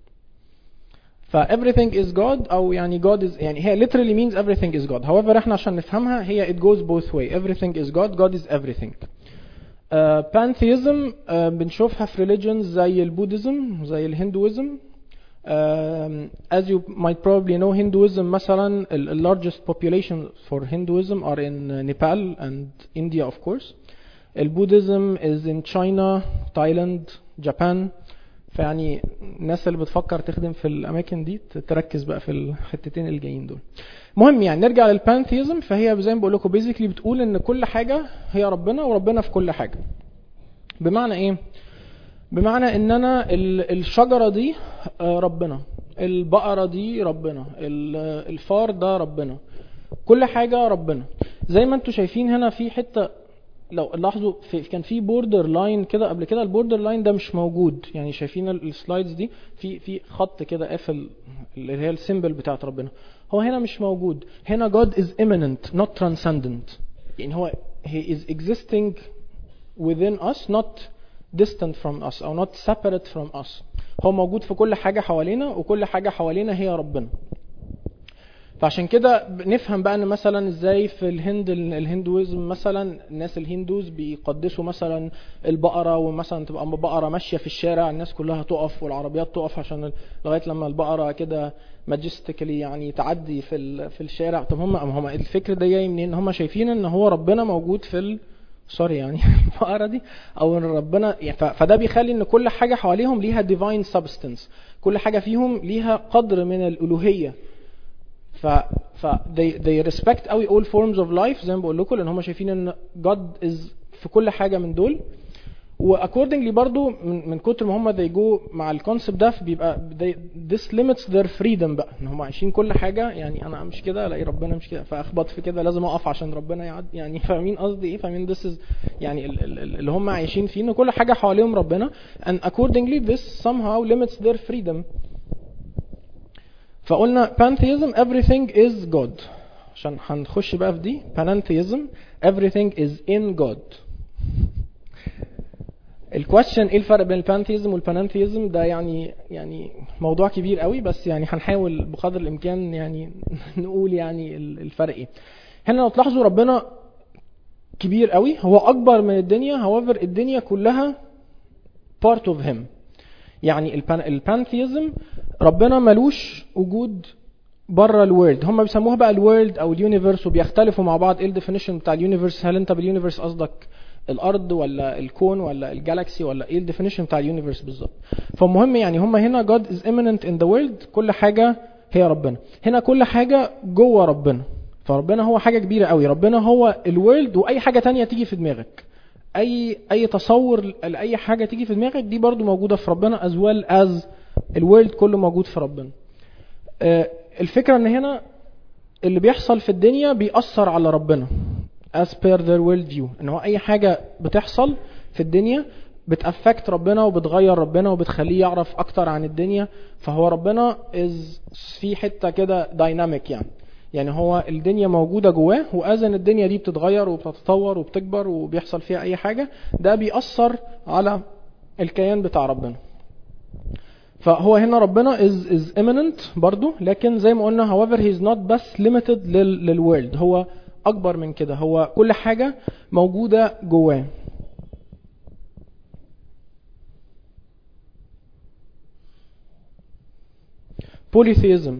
ف everything is God او يعني God is يعني هي literally means everything is God however احنا عشان نفهمها هي it goes both way everything is God God is everything uh, pantheism uh, بنشوفها في religions زي البوديزم زي الهندويزم Um, as you might probably know Hinduism مثلا ال- the largest population for Hinduism are in uh, Nepal and India of course البوديزم is in China Thailand Japan فيعني الناس اللي بتفكر تخدم في الاماكن دي تركز بقى في الحتتين الجايين دول مهم يعني نرجع للبانثيزم فهي زي ما بقول لكم بيزيكلي بتقول ان كل حاجه هي ربنا وربنا في كل حاجه بمعنى ايه بمعنى ان انا ال- الشجره دي آه، ربنا البقره دي ربنا ال- الفار ده ربنا كل حاجه ربنا زي ما انتم شايفين هنا في حته لو لاحظوا في كان في بوردر لاين كده قبل كده البوردر لاين ده مش موجود يعني شايفين ال- السلايدز دي في في خط كده قافل اللي هي السيمبل بتاعت ربنا هو هنا مش موجود هنا God is immanent not transcendent يعني هو he is existing within us not distant from us او not separate from us هو موجود في كل حاجة حوالينا وكل حاجة حوالينا هي ربنا فعشان كده نفهم بقى ان مثلا ازاي في الهند الهندويزم مثلا الناس الهندوز بيقدسوا مثلا البقره ومثلا تبقى بقره ماشيه في الشارع الناس كلها تقف والعربيات تقف عشان لغايه لما البقره كده ماجستيكالي يعني تعدي في ال- في الشارع طب هم هم الفكر ده جاي منين هم شايفين ان هو ربنا موجود في ال... سوري يعني البقره دي او ان ربنا يعني ف- فده بيخلي ان كل حاجه حواليهم ليها ديفاين سبستنس كل حاجه فيهم ليها قدر من الالوهيه ف ف they, they respect قوي all forms of life زي ما بقول لكم لان هم شايفين ان God is في كل حاجه من دول واكوردنجلي برضو من, من كتر ما هم they go مع الكونسبت ده بيبقى they, this limits their freedom بقى ان هم عايشين كل حاجه يعني انا مش كده الاقي ربنا مش كده فاخبط في كده لازم اقف عشان ربنا يعد يعني فاهمين قصدي ايه فاهمين this is يعني ال- ال- ال- اللي هم عايشين فيه ان كل حاجه حواليهم ربنا and accordingly this somehow limits their freedom فقلنا pantheism everything is God عشان هنخش بقى في دي panentheism everything is in God الكويشن ايه الفرق بين البانثيزم والبانانثيزم ده يعني يعني موضوع كبير قوي بس يعني هنحاول بقدر الامكان يعني نقول يعني ال- الفرق ايه هنا لو تلاحظوا ربنا كبير قوي هو اكبر من الدنيا however الدنيا كلها part of him يعني البان البانثيزم ربنا ملوش وجود بره الورلد هم بيسموها بقى الورلد او اليونيفرس وبيختلفوا مع بعض ايه الديفينيشن بتاع اليونيفرس هل انت باليونيفرس قصدك الارض ولا الكون ولا الجالاكسي ولا ايه الديفينيشن بتاع اليونيفرس بالظبط فالمهم يعني هم هنا God is immanent in the world كل حاجه هي ربنا هنا كل حاجه جوه ربنا فربنا هو حاجه كبيره قوي ربنا هو الورلد واي حاجه تانية تيجي في دماغك اي اي تصور لاي حاجه تيجي في دماغك دي برضو موجوده في ربنا as well as الورلد كله موجود في ربنا آه، الفكره ان هنا اللي بيحصل في الدنيا بيأثر على ربنا as per their world view ان هو اي حاجه بتحصل في الدنيا بتأفكت ربنا وبتغير ربنا وبتخليه يعرف اكتر عن الدنيا فهو ربنا is في حته كده دايناميك يعني يعني هو الدنيا موجوده جواه واذن الدنيا دي بتتغير وبتتطور وبتكبر وبيحصل فيها اي حاجه ده بيأثر على الكيان بتاع ربنا فهو هنا ربنا is is immanent برضو لكن زي ما قلنا however he is not بس limited لل للworld هو اكبر من كده هو كل حاجة موجودة جواه polytheism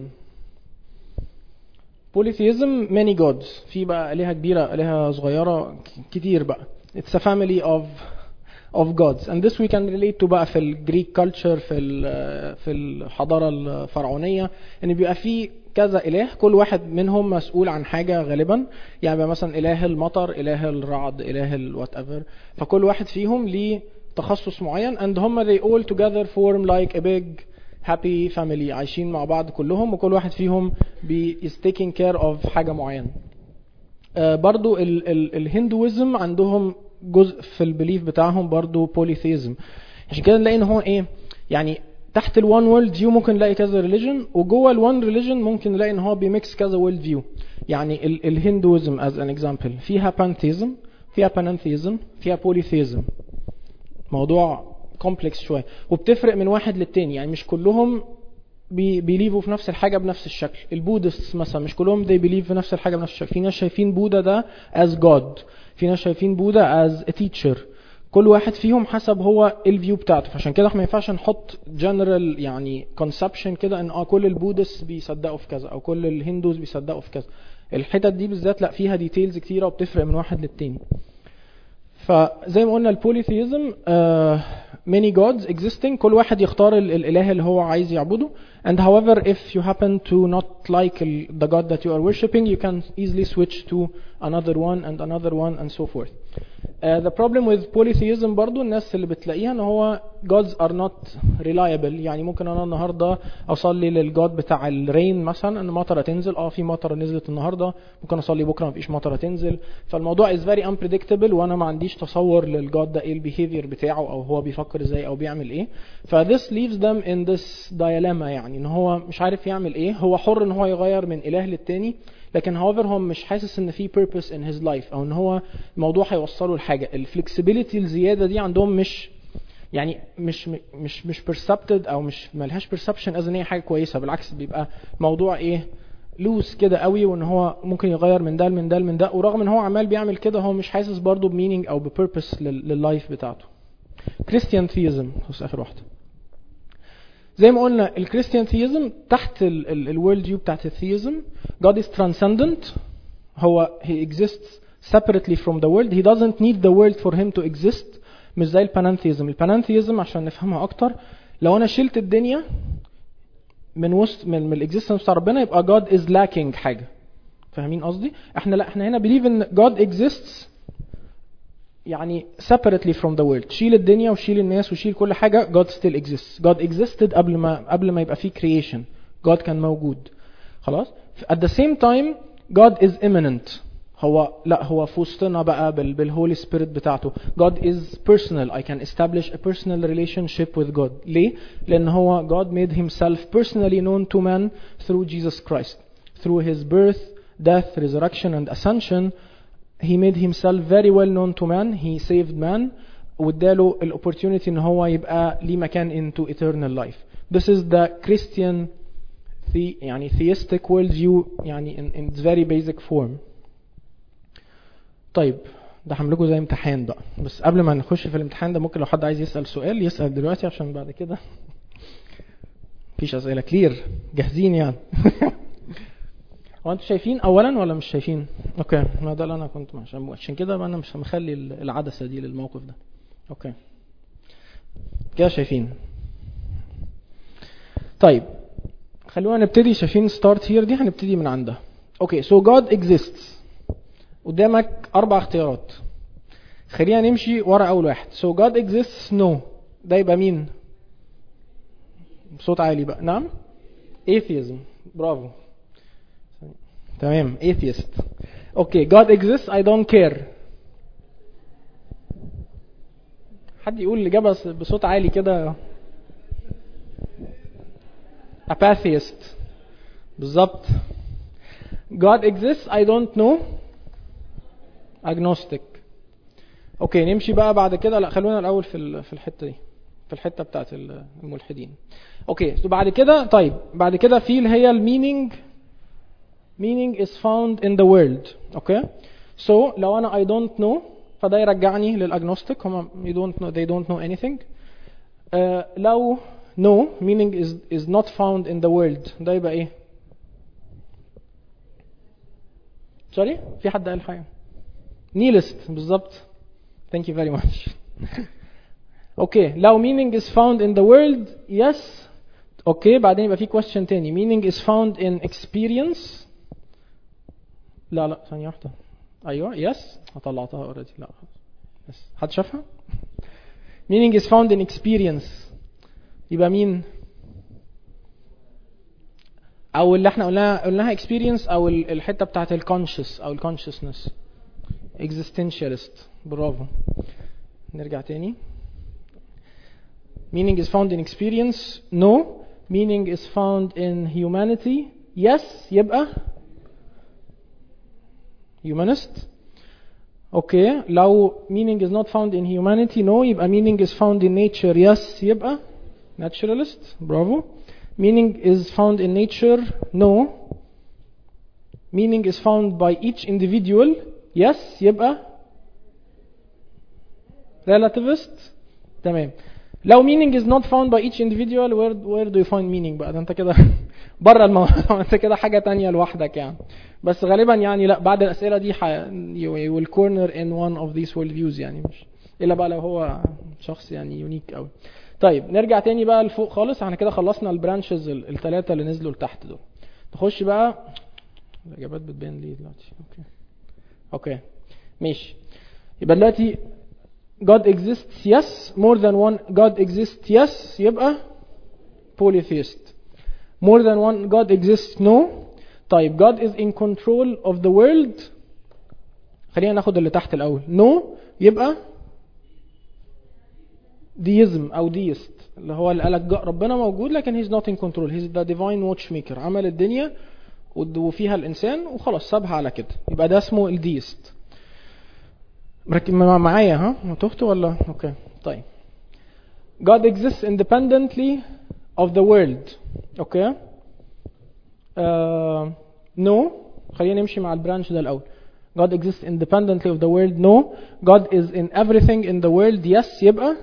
polytheism many gods في بقى آلهة كبيرة آلهة صغيرة ك- كتير بقى it's a family of of gods and this we can relate to بقى في الجريك culture في ال- في الحضارة الفرعونية ان بيبقى في كذا إله كل واحد منهم مسؤول عن حاجة غالبا يعني بقى مثلا إله المطر إله الرعد إله الوات ايفر فكل واحد فيهم ليه تخصص معين and هم they all together form like a big happy family عايشين مع بعض كلهم وكل واحد فيهم بي is taking care of حاجة معينة آه، برضو ال ال الهندويزم عندهم جزء في البليف بتاعهم برضو بوليثيزم عشان كده نلاقي ان هو ايه يعني تحت الوان وورلد فيو ممكن نلاقي كذا ريليجن وجوه الوان ريليجن ممكن نلاقي ان هو بيميكس كذا وورلد فيو يعني ال الهندويزم از ان اكزامبل فيها بانثيزم فيها بانانثيزم فيها بوليثيزم موضوع كومبلكس شويه وبتفرق من واحد للتاني يعني مش كلهم بي بيليفوا في نفس الحاجه بنفس الشكل البودست مثلا مش كلهم they believe في نفس الحاجه بنفس الشكل في ناس شايفين بوذا ده as God في ناس شايفين بوذا as a teacher كل واحد فيهم حسب هو الفيو بتاعته فعشان كده احنا ما ينفعش نحط جنرال يعني كونسبشن كده ان اه كل البودست بيصدقوا في كذا او كل الهندوز بيصدقوا في كذا الحتت دي بالذات لا فيها ديتيلز كتيره وبتفرق من واحد للتاني فزي ما قلنا البوليثيزم uh, many gods existing كل واحد يختار ال- الاله اللي هو عايز يعبده and however if you happen to not like ال- the god that you are worshipping you can easily switch to another one and another one and so forth Uh, the problem with polytheism برضو الناس اللي بتلاقيها ان هو gods are not reliable يعني ممكن انا النهارده اصلي للجاد بتاع الرين مثلا ان مطره تنزل اه في مطره نزلت النهارده ممكن اصلي بكره مفيش مطره تنزل فالموضوع is very unpredictable وانا ما عنديش تصور للجاد ده ايه البيهيفير بتاعه او هو بيفكر ازاي او بيعمل ايه ف this leaves them in this dilemma يعني ان هو مش عارف يعمل ايه هو حر ان هو يغير من اله للتاني لكن however هو مش حاسس ان في purpose in his life او ان هو الموضوع هيوصله لحاجه الفلكسبيليتي الزياده دي عندهم مش يعني مش مش مش percepted او مش ملهاش perception از ان هي حاجه كويسه بالعكس بيبقى موضوع ايه لوس كده قوي وان هو ممكن يغير من ده من ده من ده ورغم ان هو عمال بيعمل كده هو مش حاسس برضه بمينينج او ببيربس لللايف بتاعته كريستيان ثيزم بص اخر واحده زي ما قلنا الكريستيان ثيزم تحت الورلد فيو بتاعت الثيزم God is transcendent هو he exists separately from the world he doesn't need the world for him to exist مش زي البانانثيزم البانانثيزم عشان نفهمها اكتر لو انا شلت الدنيا من وسط من, من الاكزيستنس بتاع ربنا يبقى God is lacking حاجه فاهمين قصدي احنا لا احنا هنا believe ان God exists يعني separately from the world شيل الدنيا وشيل الناس وشيل كل حاجة God still exists God existed قبل ما قبل ما يبقى فيه creation God كان موجود خلاص at the same time God is immanent هو لا هو في وسطنا بقى بال بالهولي سبيريت بتاعته God is personal I can establish a personal relationship with God ليه؟ لأن هو God made himself personally known to man through Jesus Christ through his birth death resurrection and ascension he made himself very well known to man he saved man واداله الاوبورتيونيتي ان هو يبقى ليه مكان into eternal life this is the Christian the يعني theistic worldview يعني in, in its very basic form طيب ده هعمل زي امتحان بقى بس قبل ما نخش في الامتحان ده ممكن لو حد عايز يسأل سؤال يسأل دلوقتي عشان بعد كده مفيش أسئلة كلير جاهزين يعني هو انتوا شايفين اولا ولا مش شايفين اوكي ما ده اللي انا كنت عشان عشان كده انا مش مخلي العدسه دي للموقف ده اوكي كده شايفين طيب خلونا نبتدي شايفين ستارت هير دي هنبتدي من عندها اوكي سو جاد اكزيستس قدامك اربع اختيارات خلينا نمشي ورا اول واحد سو جاد اكزيستس نو ده يبقى مين بصوت عالي بقى نعم atheism برافو تمام atheist اوكي God exists I don't care حد يقول الإجابة بصوت عالي كده apatheist بالظبط God exists I don't know agnostic اوكي نمشي بقى بعد كده لا خلونا الاول في في الحته دي في الحته بتاعت الملحدين اوكي so بعد كده طيب بعد كده في اللي هي المينينج meaning is found in the world اوكي so لو انا I don't know فده يرجعني للاجنوستيك هم you don't know they don't know anything uh, لو no meaning is is not found in the world ده يبقى ايه سوري في حد قال حاجه نيلست بالظبط thank you very much اوكي لو meaning is found in the world yes اوكي بعدين يبقى في question تاني meaning is found in experience لا لا ثانية واحدة ايوه يس طلعتها اوريدي لا بس حد شافها meaning is found in experience يبقى مين او اللي احنا قلناها قلناها experience او ال- الحته بتاعت الكونشس او الكونشسنس existentialist برافو نرجع تاني meaning is found in experience no meaning is found in humanity yes يبقى humanist اوكي لو meaning is not found in humanity no يبقى meaning is found in nature yes يبقى naturalist برافو meaning is found in nature no meaning is found by each individual yes يبقى relativist تمام لو meaning is not found by each individual where where do you find meaning بقى ده انت كده بره الموضوع انت كده حاجه تانية لوحدك يعني بس غالبا يعني لا بعد الاسئله دي ح... you will corner in one of these world views يعني مش الا بقى لو هو شخص يعني يونيك قوي طيب نرجع تاني بقى لفوق خالص احنا كده خلصنا البرانشز الثلاثه اللي نزلوا لتحت دول نخش بقى الاجابات بتبان ليه دلوقتي اوكي اوكي ماشي يبقى دلوقتي God exists yes more than one God exists yes يبقى polytheist more than one God exists no طيب God is in control of the world خلينا ناخد اللي تحت الأول no يبقى deism أو deist اللي هو اللي قالك جا- ربنا موجود لكن he's not in control he's the divine watchmaker عمل الدنيا ود- وفيها الإنسان وخلاص سابها على كده يبقى ده اسمه الديست مركب مع- معايا ها ما تهتوا ولا اوكي طيب God exists independently of the world اوكي uh, no خلينا نمشي مع البرانش ده الاول God exists independently of the world no God is in everything in the world yes يبقى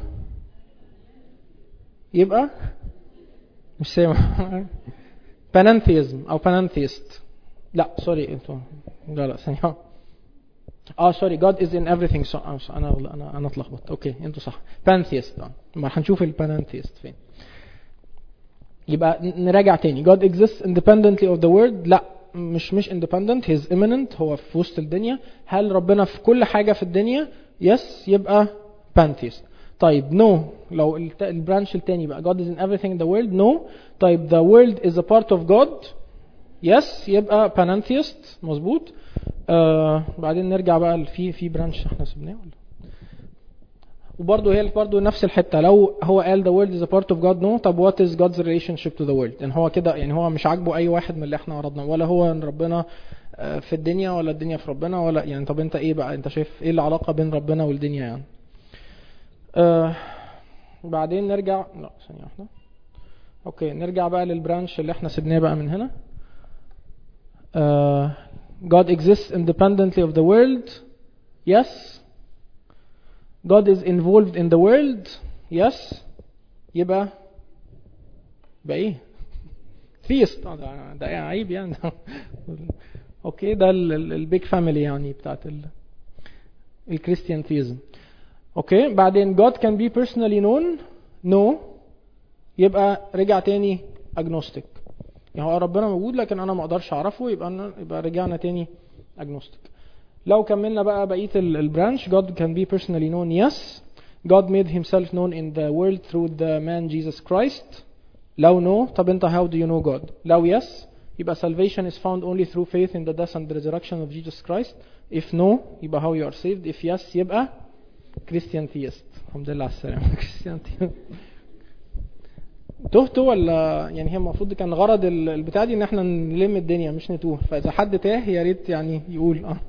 يبقى مش سامع panentheism او panentheist لا سوري انتوا لا لا ثانية اه سوري God is in everything so, آه، انا انا انا اتلخبطت اوكي انتوا صح pantheist اه ما هنشوف البانثيست فين يبقى ن- نراجع تاني God exists independently of the world لا مش مش independent he's immanent هو في وسط الدنيا هل ربنا في كل حاجة في الدنيا yes يبقى pantheist طيب no لو الت- البرانش التاني بقى God is in everything in the world no طيب the world is a part of God yes يبقى panentheist مظبوط آه بعدين نرجع بقى في في برانش احنا سبناه ولا وبرضه هي برضه نفس الحته لو هو قال the world is a part of God no طب what is God's relationship to the world ان هو كده يعني هو مش عاجبه اي واحد من اللي احنا عرضناه ولا هو ان ربنا آه، في الدنيا ولا الدنيا في ربنا ولا يعني طب انت ايه بقى انت شايف ايه العلاقه بين ربنا والدنيا يعني آه بعدين نرجع لا ثانيه واحده اوكي نرجع بقى للبرانش اللي احنا سبناه بقى من هنا آه God exists independently of the world yes God is involved in the world yes يبقى يبقى ايه theist آه، ده ده عيب يعني اوكي ده البيج فاميلي يعني بتاعت ال الكريستيان ثيزم اوكي بعدين God can be personally known no يبقى رجع تاني agnostic يعني هو ربنا موجود لكن انا ما اقدرش اعرفه يبقى أنا يبقى رجعنا تاني agnostic لو كملنا بقى بقيه ال- البرانش God can be personally known yes God made himself known in the world through the man Jesus Christ لو no طب انت how do you know God لو yes يبقى salvation is found only through faith in the death and resurrection of Jesus Christ if no يبقى how you are saved if yes يبقى Christian theist الحمد لله على السلامة Christian theist تهتوا ولا يعني هي المفروض كان غرض ال- البتاع دي ان احنا نلم الدنيا مش نتوه فاذا حد تاه يا ريت يعني يقول اه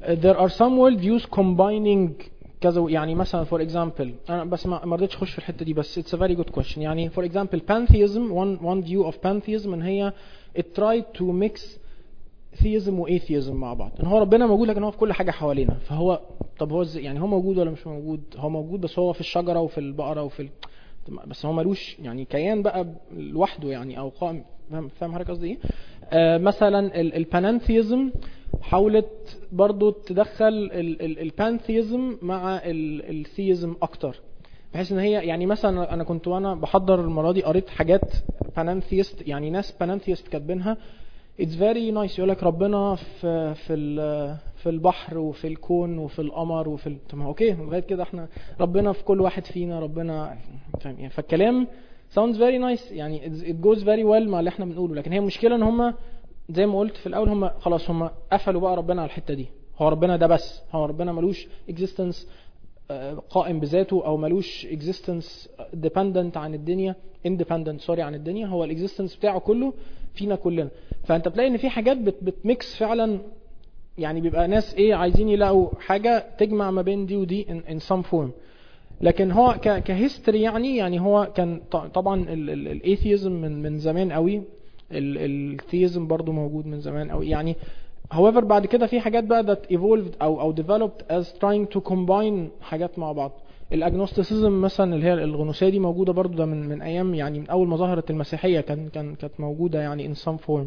there are some world views combining كذا يعني مثلا for example انا بس ما ما رضيتش اخش في الحته دي بس it's a very good question يعني for example pantheism one one view of pantheism ان هي it tried to mix theism واثيزم مع بعض ان هو ربنا موجود لكن هو في كل حاجه حوالينا فهو طب هو ازاي يعني هو موجود ولا مش موجود هو موجود بس هو في الشجره وفي البقره وفي ال... بس هو ملوش يعني كيان بقى لوحده يعني او قائم فاهم فاهم حضرتك قصدي ايه آه مثلا البانانثيزم حاولت برضو تدخل البانثيزم مع الثيزم اكتر بحيث ان هي يعني مثلا انا كنت وانا بحضر المره دي قريت حاجات بانانثيست يعني ناس بانانثيست كاتبينها اتس فيري نايس يقول لك ربنا في في ال- في البحر وفي الكون وفي القمر وفي ال... طب ما اوكي لغايه كده احنا ربنا في كل واحد فينا ربنا فاهم يعني فالكلام sounds very nice يعني it's- it goes very well مع اللي احنا بنقوله لكن هي المشكله ان هم زي ما قلت في الاول هم خلاص هم قفلوا بقى ربنا على الحته دي هو ربنا ده بس هو ربنا ملوش existence آه، قائم بذاته او ملوش existence dependent عن الدنيا independent سوري عن الدنيا هو الاكزيستنس بتاعه كله فينا كلنا فانت بتلاقي ان في حاجات بت بتميكس فعلا يعني بيبقى ناس ايه عايزين يلاقوا حاجه تجمع ما بين دي ودي in, in some form لكن هو ك كهيستوري يعني يعني هو كان ط- طبعا الايثيزم من من زمان قوي الثيزم برضو موجود من زمان قوي يعني however بعد كده في حاجات بقى that evolved او او developed as trying to combine حاجات مع بعض الاجنوستيسيزم مثلا اللي هي الغنوصيه دي موجوده برضو ده من من ايام يعني من اول ما ظهرت المسيحيه كان كان كانت موجوده يعني in some form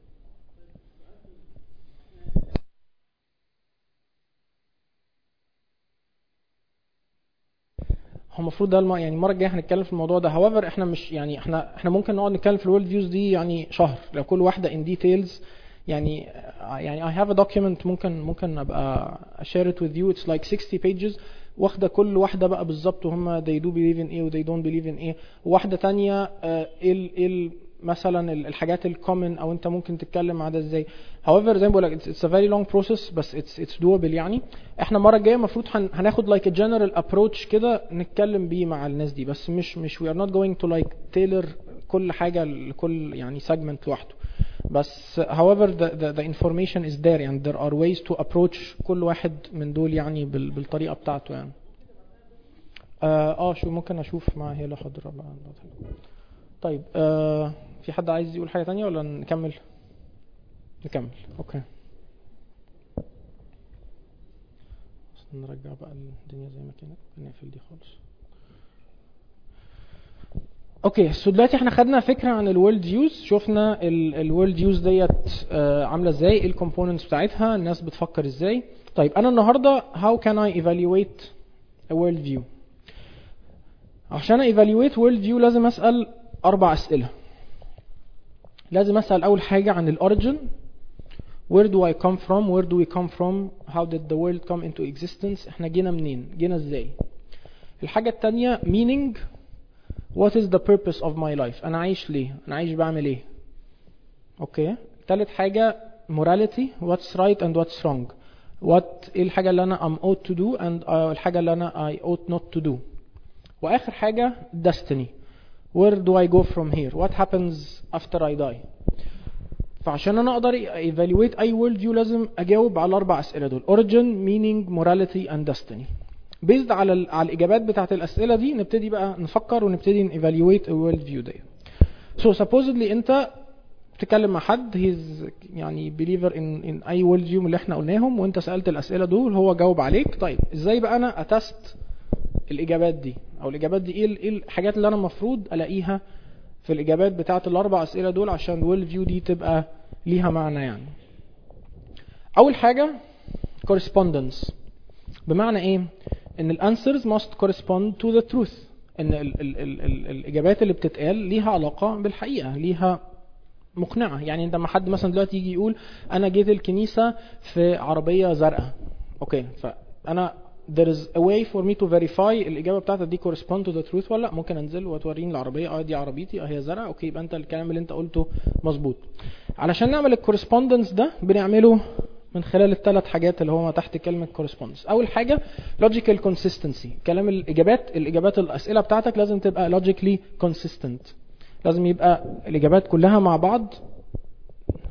هو المفروض ده الم... يعني المره الجايه هنتكلم في الموضوع ده however احنا مش يعني احنا احنا ممكن نقعد نتكلم في الورلد فيوز دي يعني شهر لو كل واحده in details يعني يعني I have a document ممكن ممكن ابقى share it with you it's like 60 pages واخده كل واحده بقى بالظبط وهم they do believe in ايه و they don't believe in ايه وواحده تانية آه، ايه ال- ايه ال- مثلا ال- الحاجات الكومن او انت ممكن تتكلم مع ده ازاي however زي ما بقول لك it's, it's a very long process بس it's it's doable يعني احنا المره الجايه المفروض هن- هناخد like a general approach كده نتكلم بيه مع الناس دي بس مش مش we are not going to like tailor كل حاجه لكل يعني segment لوحده بس however the, the, the information is there يعني there are ways to approach كل واحد من دول يعني بال, بالطريقه بتاعته يعني اه آه، شو ممكن اشوف مع هي حضرة بقى طيب آه في حد عايز يقول حاجه تانية ولا نكمل نكمل اوكي بس نرجع بقى الدنيا زي ما كانت نقفل دي خالص اوكي سو دلوقتي احنا خدنا فكره عن الورلد فيوز شفنا الورلد فيوز ديت آه، عامله ازاي ايه الكومبوننتس بتاعتها الناس بتفكر ازاي طيب انا النهارده how can I evaluate a world view عشان evaluate world view لازم اسال اربع اسئله لازم اسال اول حاجه عن الاوريجن where do I come from where do we come from how did the world come into existence احنا جينا منين جينا ازاي الحاجه التانية meaning what is the purpose of my life انا عايش ليه انا عايش بعمل ايه اوكي تالت حاجه morality what's right and what's wrong what ايه الحاجه اللي انا am ought to do and uh, الحاجه اللي انا I ought not to do واخر حاجه destiny where do I go from here what happens after I die فعشان انا اقدر evaluate اي world view لازم اجاوب على الاربع اسئله دول origin meaning morality and destiny based على ال- على الاجابات بتاعت الاسئله دي نبتدي بقى نفكر ونبتدي ن evaluate a world view دي so supposedly انت بتتكلم مع حد he's يعني believer in, in اي world view من اللي احنا قلناهم وانت سالت الاسئله دول هو جاوب عليك طيب ازاي بقى انا اتست الاجابات دي او الاجابات دي ايه ال- ايه الحاجات اللي انا المفروض الاقيها في الاجابات بتاعت الاربع اسئله دول عشان الورلد فيو دي تبقى ليها معنى يعني اول حاجه correspondence بمعنى ايه ان الانسرز must correspond to the truth ان ال ال ال ال الاجابات اللي بتتقال ليها علاقه بالحقيقه ليها مقنعه يعني انت لما حد مثلا دلوقتي يجي يقول انا جيت الكنيسه في عربيه زرقاء اوكي فانا there is a way for me to verify الاجابه بتاعتك دي correspond to the truth ولا لا ممكن انزل وتوريني العربيه اه دي عربيتي اه هي زرقاء اوكي يبقى انت الكلام اللي انت قلته مظبوط علشان نعمل الكورسبوندنس ده بنعمله من خلال الثلاث حاجات اللي هما تحت كلمه correspondence اول حاجه logical consistency كلام الاجابات الاجابات الاسئله بتاعتك لازم تبقى logically consistent لازم يبقى الاجابات كلها مع بعض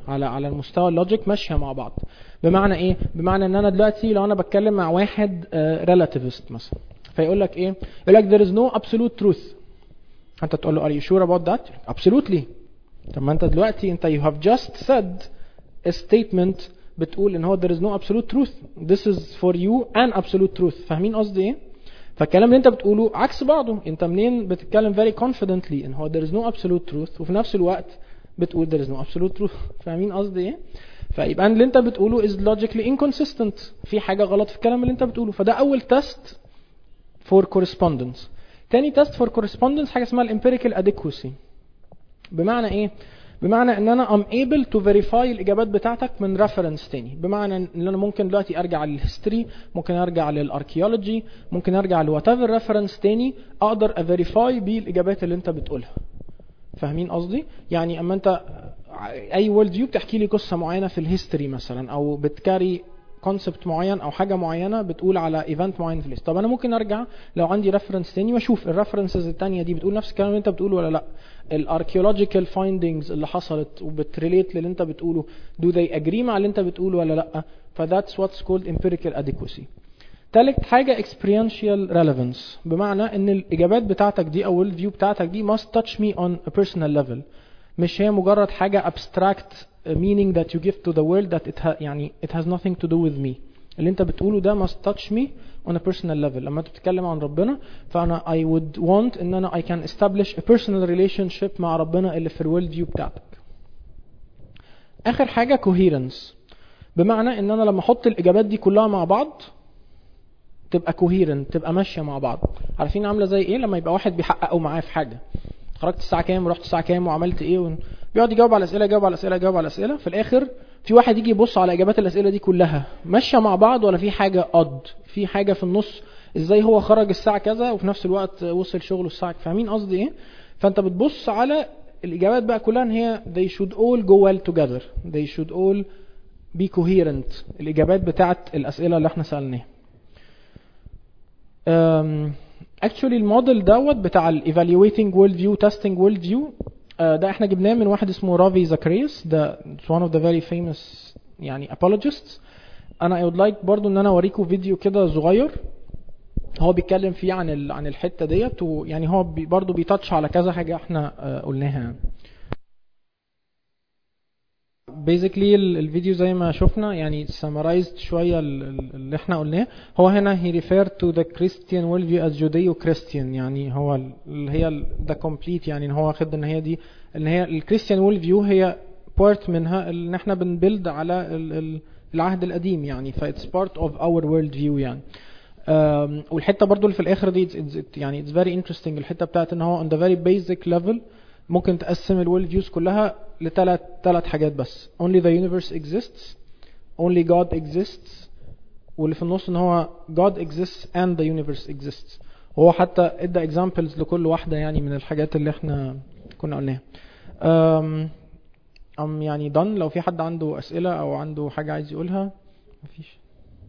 على على المستوى اللوجيك ماشيه مع بعض بمعنى ايه بمعنى ان انا دلوقتي لو انا بتكلم مع واحد ريلاتيفست مثلا فيقول لك ايه يقول لك there is no absolute truth انت تقول له are you sure about that absolutely طب ما انت دلوقتي انت you have just said a statement بتقول ان هو there is no absolute truth this is for you an absolute truth فاهمين قصدي ايه فالكلام اللي انت بتقوله عكس بعضه انت منين بتتكلم very confidently ان هو there is no absolute truth وفي نفس الوقت بتقول there is no absolute truth فاهمين قصدي ايه فيبقى اللي انت بتقوله is logically inconsistent في حاجه غلط في الكلام اللي انت بتقوله فده اول تيست for correspondence تاني تيست for correspondence حاجه اسمها الامبيريكال adequacy بمعنى ايه بمعنى ان انا ام able to verify الاجابات بتاعتك من ريفرنس تاني بمعنى ان انا ممكن دلوقتي ارجع للهيستوري ممكن ارجع للاركيولوجي ممكن ارجع لوات ايفر ريفرنس تاني اقدر افيريفاي بيه الاجابات اللي انت بتقولها فاهمين قصدي يعني اما انت اي وورلد فيو بتحكي لي قصه معينه في الهيستوري مثلا او بتكاري كونسبت معين او حاجه معينه بتقول على ايفنت معين في الليست طب انا ممكن ارجع لو عندي ريفرنس تاني واشوف الريفرنسز التانيه دي بتقول نفس الكلام اللي انت بتقوله ولا لا الاركيولوجيكال فايندينجز اللي حصلت وبتريليت للي انت بتقوله do they agree مع اللي انت بتقوله ولا لا فذاتس واتس كولد empirical adequacy تالت حاجة experiential relevance بمعنى ان الاجابات بتاعتك دي او الفيو بتاعتك دي must touch me on a personal level مش هي مجرد حاجة abstract meaning that you give to the world that it ha يعني it has nothing to do with me اللي انت بتقوله ده must touch me on a personal level لما انت بتتكلم عن ربنا فانا I would want ان انا I can establish a personal relationship مع ربنا اللي في الورلد فيو بتاعتك اخر حاجة coherence بمعنى ان انا لما احط الاجابات دي كلها مع بعض تبقى coherent تبقى ماشيه مع بعض عارفين عامله زي ايه لما يبقى واحد بيحققوا معاه في حاجه خرجت الساعه كام ورحت الساعه كام وعملت ايه ون... بيقعد يجاوب على اسئله يجاوب على اسئله يجاوب على اسئله في الاخر في واحد يجي يبص على اجابات الاسئله دي كلها ماشيه مع بعض ولا في حاجه قد في حاجه في النص ازاي هو خرج الساعه كذا وفي نفس الوقت وصل شغله الساعه فاهمين قصدي ايه فانت بتبص على الاجابات بقى كلها ان هي they should all go well together they should all be coherent الاجابات بتاعت الاسئله اللي احنا سالناها اكشولي الموديل دوت بتاع الايفالويتنج وورلد فيو تيستنج وورلد فيو ده احنا جبناه من واحد اسمه رافي زكرياس ده one of the very famous يعني apologists انا I would like برضو ان انا اوريكم فيديو كده صغير هو بيتكلم فيه عن ال عن الحته ديت ويعني هو بي برضو بيتاتش على كذا حاجه احنا uh, قلناها يعني. بيزيكلي الفيديو زي ما شفنا يعني summarized شوية اللي احنا قلناه هو هنا he referred to the Christian worldview as Judeo-Christian يعني هو اللي هي the complete يعني ان هو واخد ان هي دي ان هي الكريستيان وورلد فيو هي بارت منها ان احنا بنبيلد على العهد القديم يعني ف it's part of our world view يعني والحته برضو اللي في الاخر دي it's, it's, يعني it's very interesting الحته بتاعت ان هو on the very basic level ممكن تقسم الورلد فيوز كلها لثلاث ثلاث حاجات بس only the universe exists only God exists واللي في النص ان هو God exists and the universe exists وهو حتى ادى examples لكل واحدة يعني من الحاجات اللي احنا كنا قلناها um, um يعني done لو في حد عنده اسئلة او عنده حاجة عايز يقولها مفيش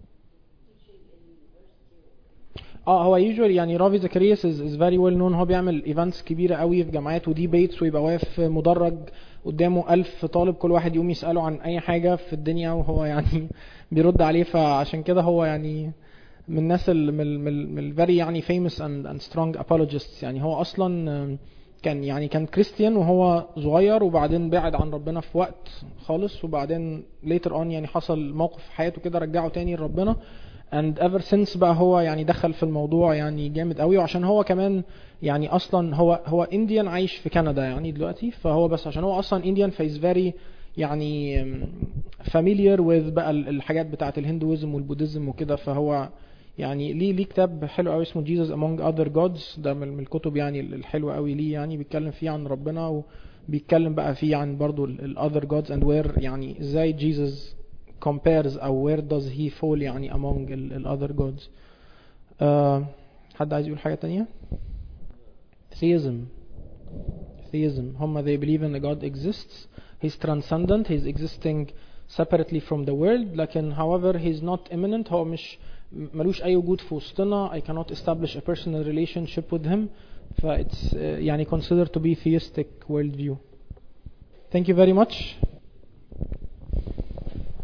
اه هو يوجوال يعني رافي زكرياس از از فيري ويل نون هو بيعمل ايفنتس كبيره قوي في جامعات وديبيتس ويبقى واقف في مدرج قدامه ألف طالب كل واحد يقوم يساله عن اي حاجه في الدنيا وهو يعني بيرد عليه فعشان كده هو يعني من الناس من الفيري يعني famous and, and strong apologists يعني هو اصلا كان يعني كان كريستيان وهو صغير وبعدين بعد عن ربنا في وقت خالص وبعدين later on يعني حصل موقف في حياته كده رجعه تاني لربنا and ever since بقى هو يعني دخل في الموضوع يعني جامد قوي وعشان هو كمان يعني اصلا هو هو انديان عايش في كندا يعني دلوقتي فهو بس عشان هو اصلا انديان فايز فيري يعني familiar with بقى الحاجات بتاعه الهندويزم والبوديزم وكده فهو يعني ليه ليه كتاب حلو قوي اسمه Jesus Among Other Gods ده من الكتب يعني الحلوه قوي ليه يعني بيتكلم فيه عن ربنا وبيتكلم بقى فيه عن برضو ال other gods and where يعني ازاي Jesus compares او where does he fall يعني among ال other gods uh, حد عايز يقول حاجة تانية theism theism هم they believe in a God exists he's transcendent he's existing separately from the world لكن however he's not immanent هو مش ملوش أي وجود في وسطنا I cannot establish a personal relationship with him ف it's uh, يعني considered to be theistic worldview thank you very much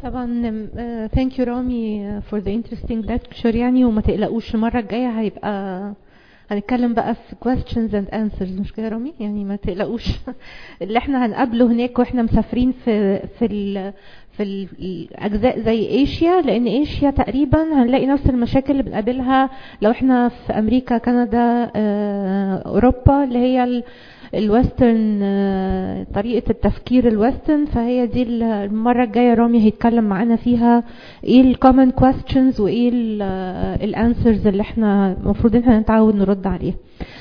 طبعا ثانك يو رامي فور ذا انترستنج لكتشر يعني وما تقلقوش المره الجايه هيبقى هنتكلم بقى في questions and answers مش كده يا رامي يعني ما تقلقوش اللي احنا هنقابله هناك واحنا مسافرين في في ال في الاجزاء زي ايشيا لان ايشيا تقريبا هنلاقي نفس المشاكل اللي بنقابلها لو احنا في امريكا كندا آه، اوروبا اللي هي الويسترن طريقة التفكير الويسترن فهي دي المرة الجاية رامي هيتكلم معانا فيها ايه الكومن questions وايه الانسرز اللي احنا المفروض ان احنا نتعود نرد عليها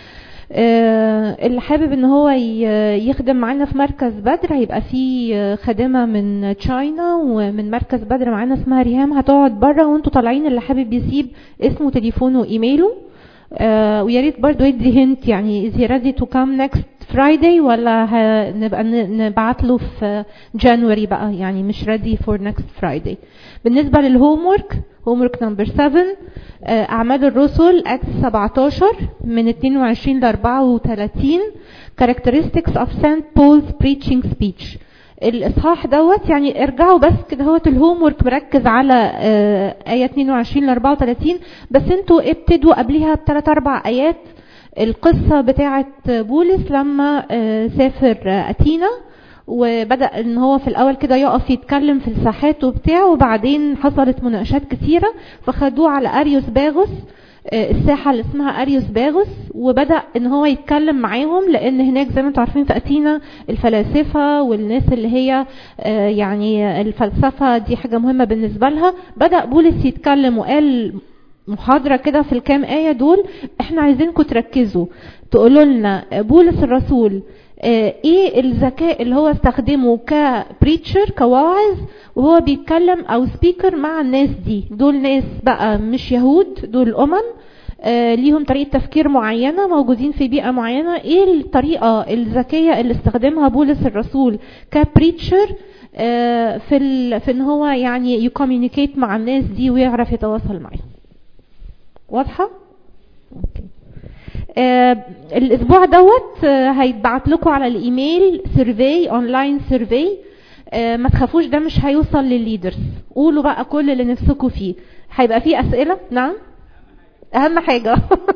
آه، اللي حابب ان هو ي- يخدم معانا في مركز بدر هيبقى في آه، خادمه من تشاينا ومن مركز بدر معانا اسمها ريهام هتقعد بره وانتوا طالعين اللي حابب يسيب اسمه وتليفونه وايميله آه، ويا ريت برضه يدي هنت يعني is he ready to come next Friday ولا هنبقى نبعت له في جانوري بقى يعني مش ready for next Friday بالنسبة للهوم ورك هوم ورك نمبر 7 آه، أعمال الرسل اكس 17 من 22 ل 34 characteristics of St. Paul's preaching speech الاصحاح دوت يعني ارجعوا بس كده هوت الهوم ورك مركز على آه، ايه 22 ل 34 بس انتوا ابتدوا قبليها بثلاث اربع ايات القصه بتاعه بولس لما آه، سافر آه، اتينا وبدا ان هو في الاول كده يقف يتكلم في الساحات وبتاع وبعدين حصلت مناقشات كتيره فخدوه على اريوس باغوس آه، الساحه اللي اسمها اريوس باغوس وبدا ان هو يتكلم معاهم لان هناك زي ما انتم عارفين في اثينا الفلاسفه والناس اللي هي آه، يعني الفلسفه دي حاجه مهمه بالنسبه لها بدا بولس يتكلم وقال محاضره كده في الكام ايه دول احنا عايزينكم تركزوا تقولوا لنا بولس الرسول آه، ايه الذكاء اللي هو استخدمه كبريتشر كواعظ وهو بيتكلم او سبيكر مع الناس دي دول ناس بقى مش يهود دول امم آه، ليهم طريقه تفكير معينه موجودين في بيئه معينه ايه الطريقه الذكيه اللي استخدمها بولس الرسول كبريتشر آه، في ال... في ان هو يعني يكوميونيكيت مع الناس دي ويعرف يتواصل معاهم واضحه اوكي آه الاسبوع دوت آه هيتبعت لكم على الايميل سيرفي اونلاين سيرفي آه ما تخافوش ده مش هيوصل للليدرز قولوا بقى كل اللي نفسكم فيه هيبقى فيه اسئله نعم اهم حاجه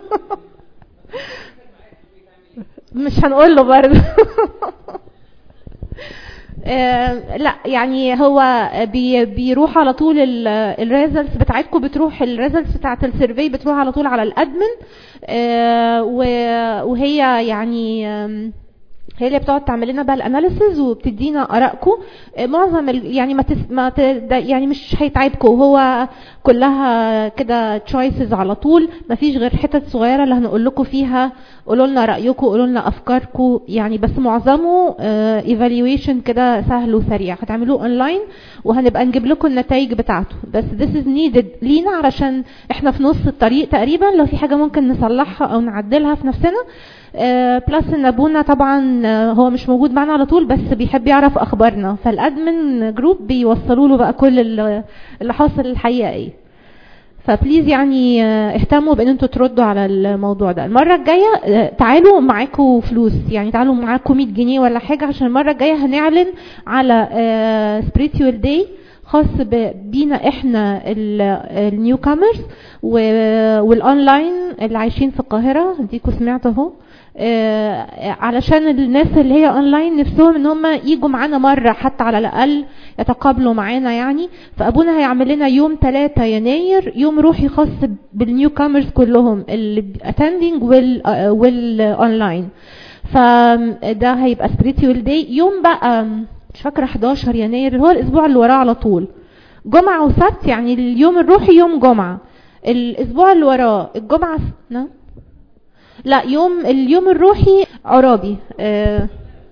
مش هنقول له برضه آه، لا يعني هو بي بيروح على طول الريزلتس بتاعتكم بتروح الريزلتس بتاعت السيرفي بتروح على طول على الادمن آه، و- وهي يعني آم، هي اللي بتقعد تعمل لنا بقى الاناليسز وبتدينا ارائكم آه، معظم ال- يعني ما, تس ما ت... ده يعني مش هيتعبكم هو كلها كده تشويسز على طول ما فيش غير حتت صغيره اللي هنقول لكم فيها قولوا لنا رايكم قولوا لنا افكاركم يعني بس معظمه ايفالويشن كده سهل وسريع هتعملوه اونلاين وهنبقى نجيب لكم النتائج بتاعته بس this is needed لينا علشان احنا في نص الطريق تقريبا لو في حاجه ممكن نصلحها او نعدلها في نفسنا بلس ان ابونا طبعا آه، هو مش موجود معانا على طول بس بيحب يعرف اخبارنا فالادمن جروب بيوصلوا له بقى كل اللي اللي حاصل الحقيقه ايه فبليز يعني آه، اهتموا بان انتوا تردوا على الموضوع ده المره الجايه آه، تعالوا معاكم فلوس يعني تعالوا معاكم 100 جنيه ولا حاجه عشان المره الجايه هنعلن على سبريتوال داي خاص ب- بينا احنا النيو كامرز والاونلاين اللي عايشين في القاهره ديكوا سمعتوا اهو آه، علشان الناس اللي هي اونلاين نفسهم ان هم يجوا معانا مره حتى على الاقل يتقابلوا معانا يعني فابونا هيعمل لنا يوم 3 يناير يوم روحي خاص بالنيو كامرز كلهم اللي اتندنج وال والاونلاين فده هيبقى سبريتوال داي يوم بقى مش فاكره 11 يناير اللي هو الاسبوع اللي وراه على طول جمعه وسبت يعني اليوم الروحي يوم جمعه الاسبوع اللي وراه الجمعه نعم لا يوم اليوم الروحي عرابي اه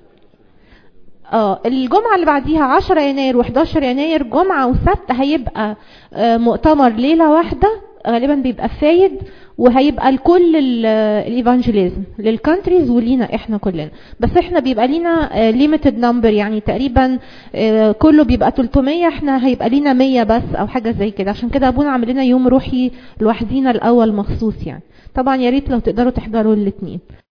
اه الجمعة اللي بعديها 10 يناير و11 يناير جمعة وسبت هيبقى آه مؤتمر ليلة واحدة غالبا بيبقى فايد وهيبقى لكل الايفانجيليزم للكونتريز ولينا احنا كلنا بس احنا بيبقى لينا ليميتد نمبر يعني تقريبا آه، كله بيبقى 300 احنا هيبقى لينا 100 بس او حاجه زي كده عشان كده ابونا عامل لنا يوم روحي لوحدينا الاول مخصوص يعني طبعا يا ريت لو تقدروا تحضروا الاثنين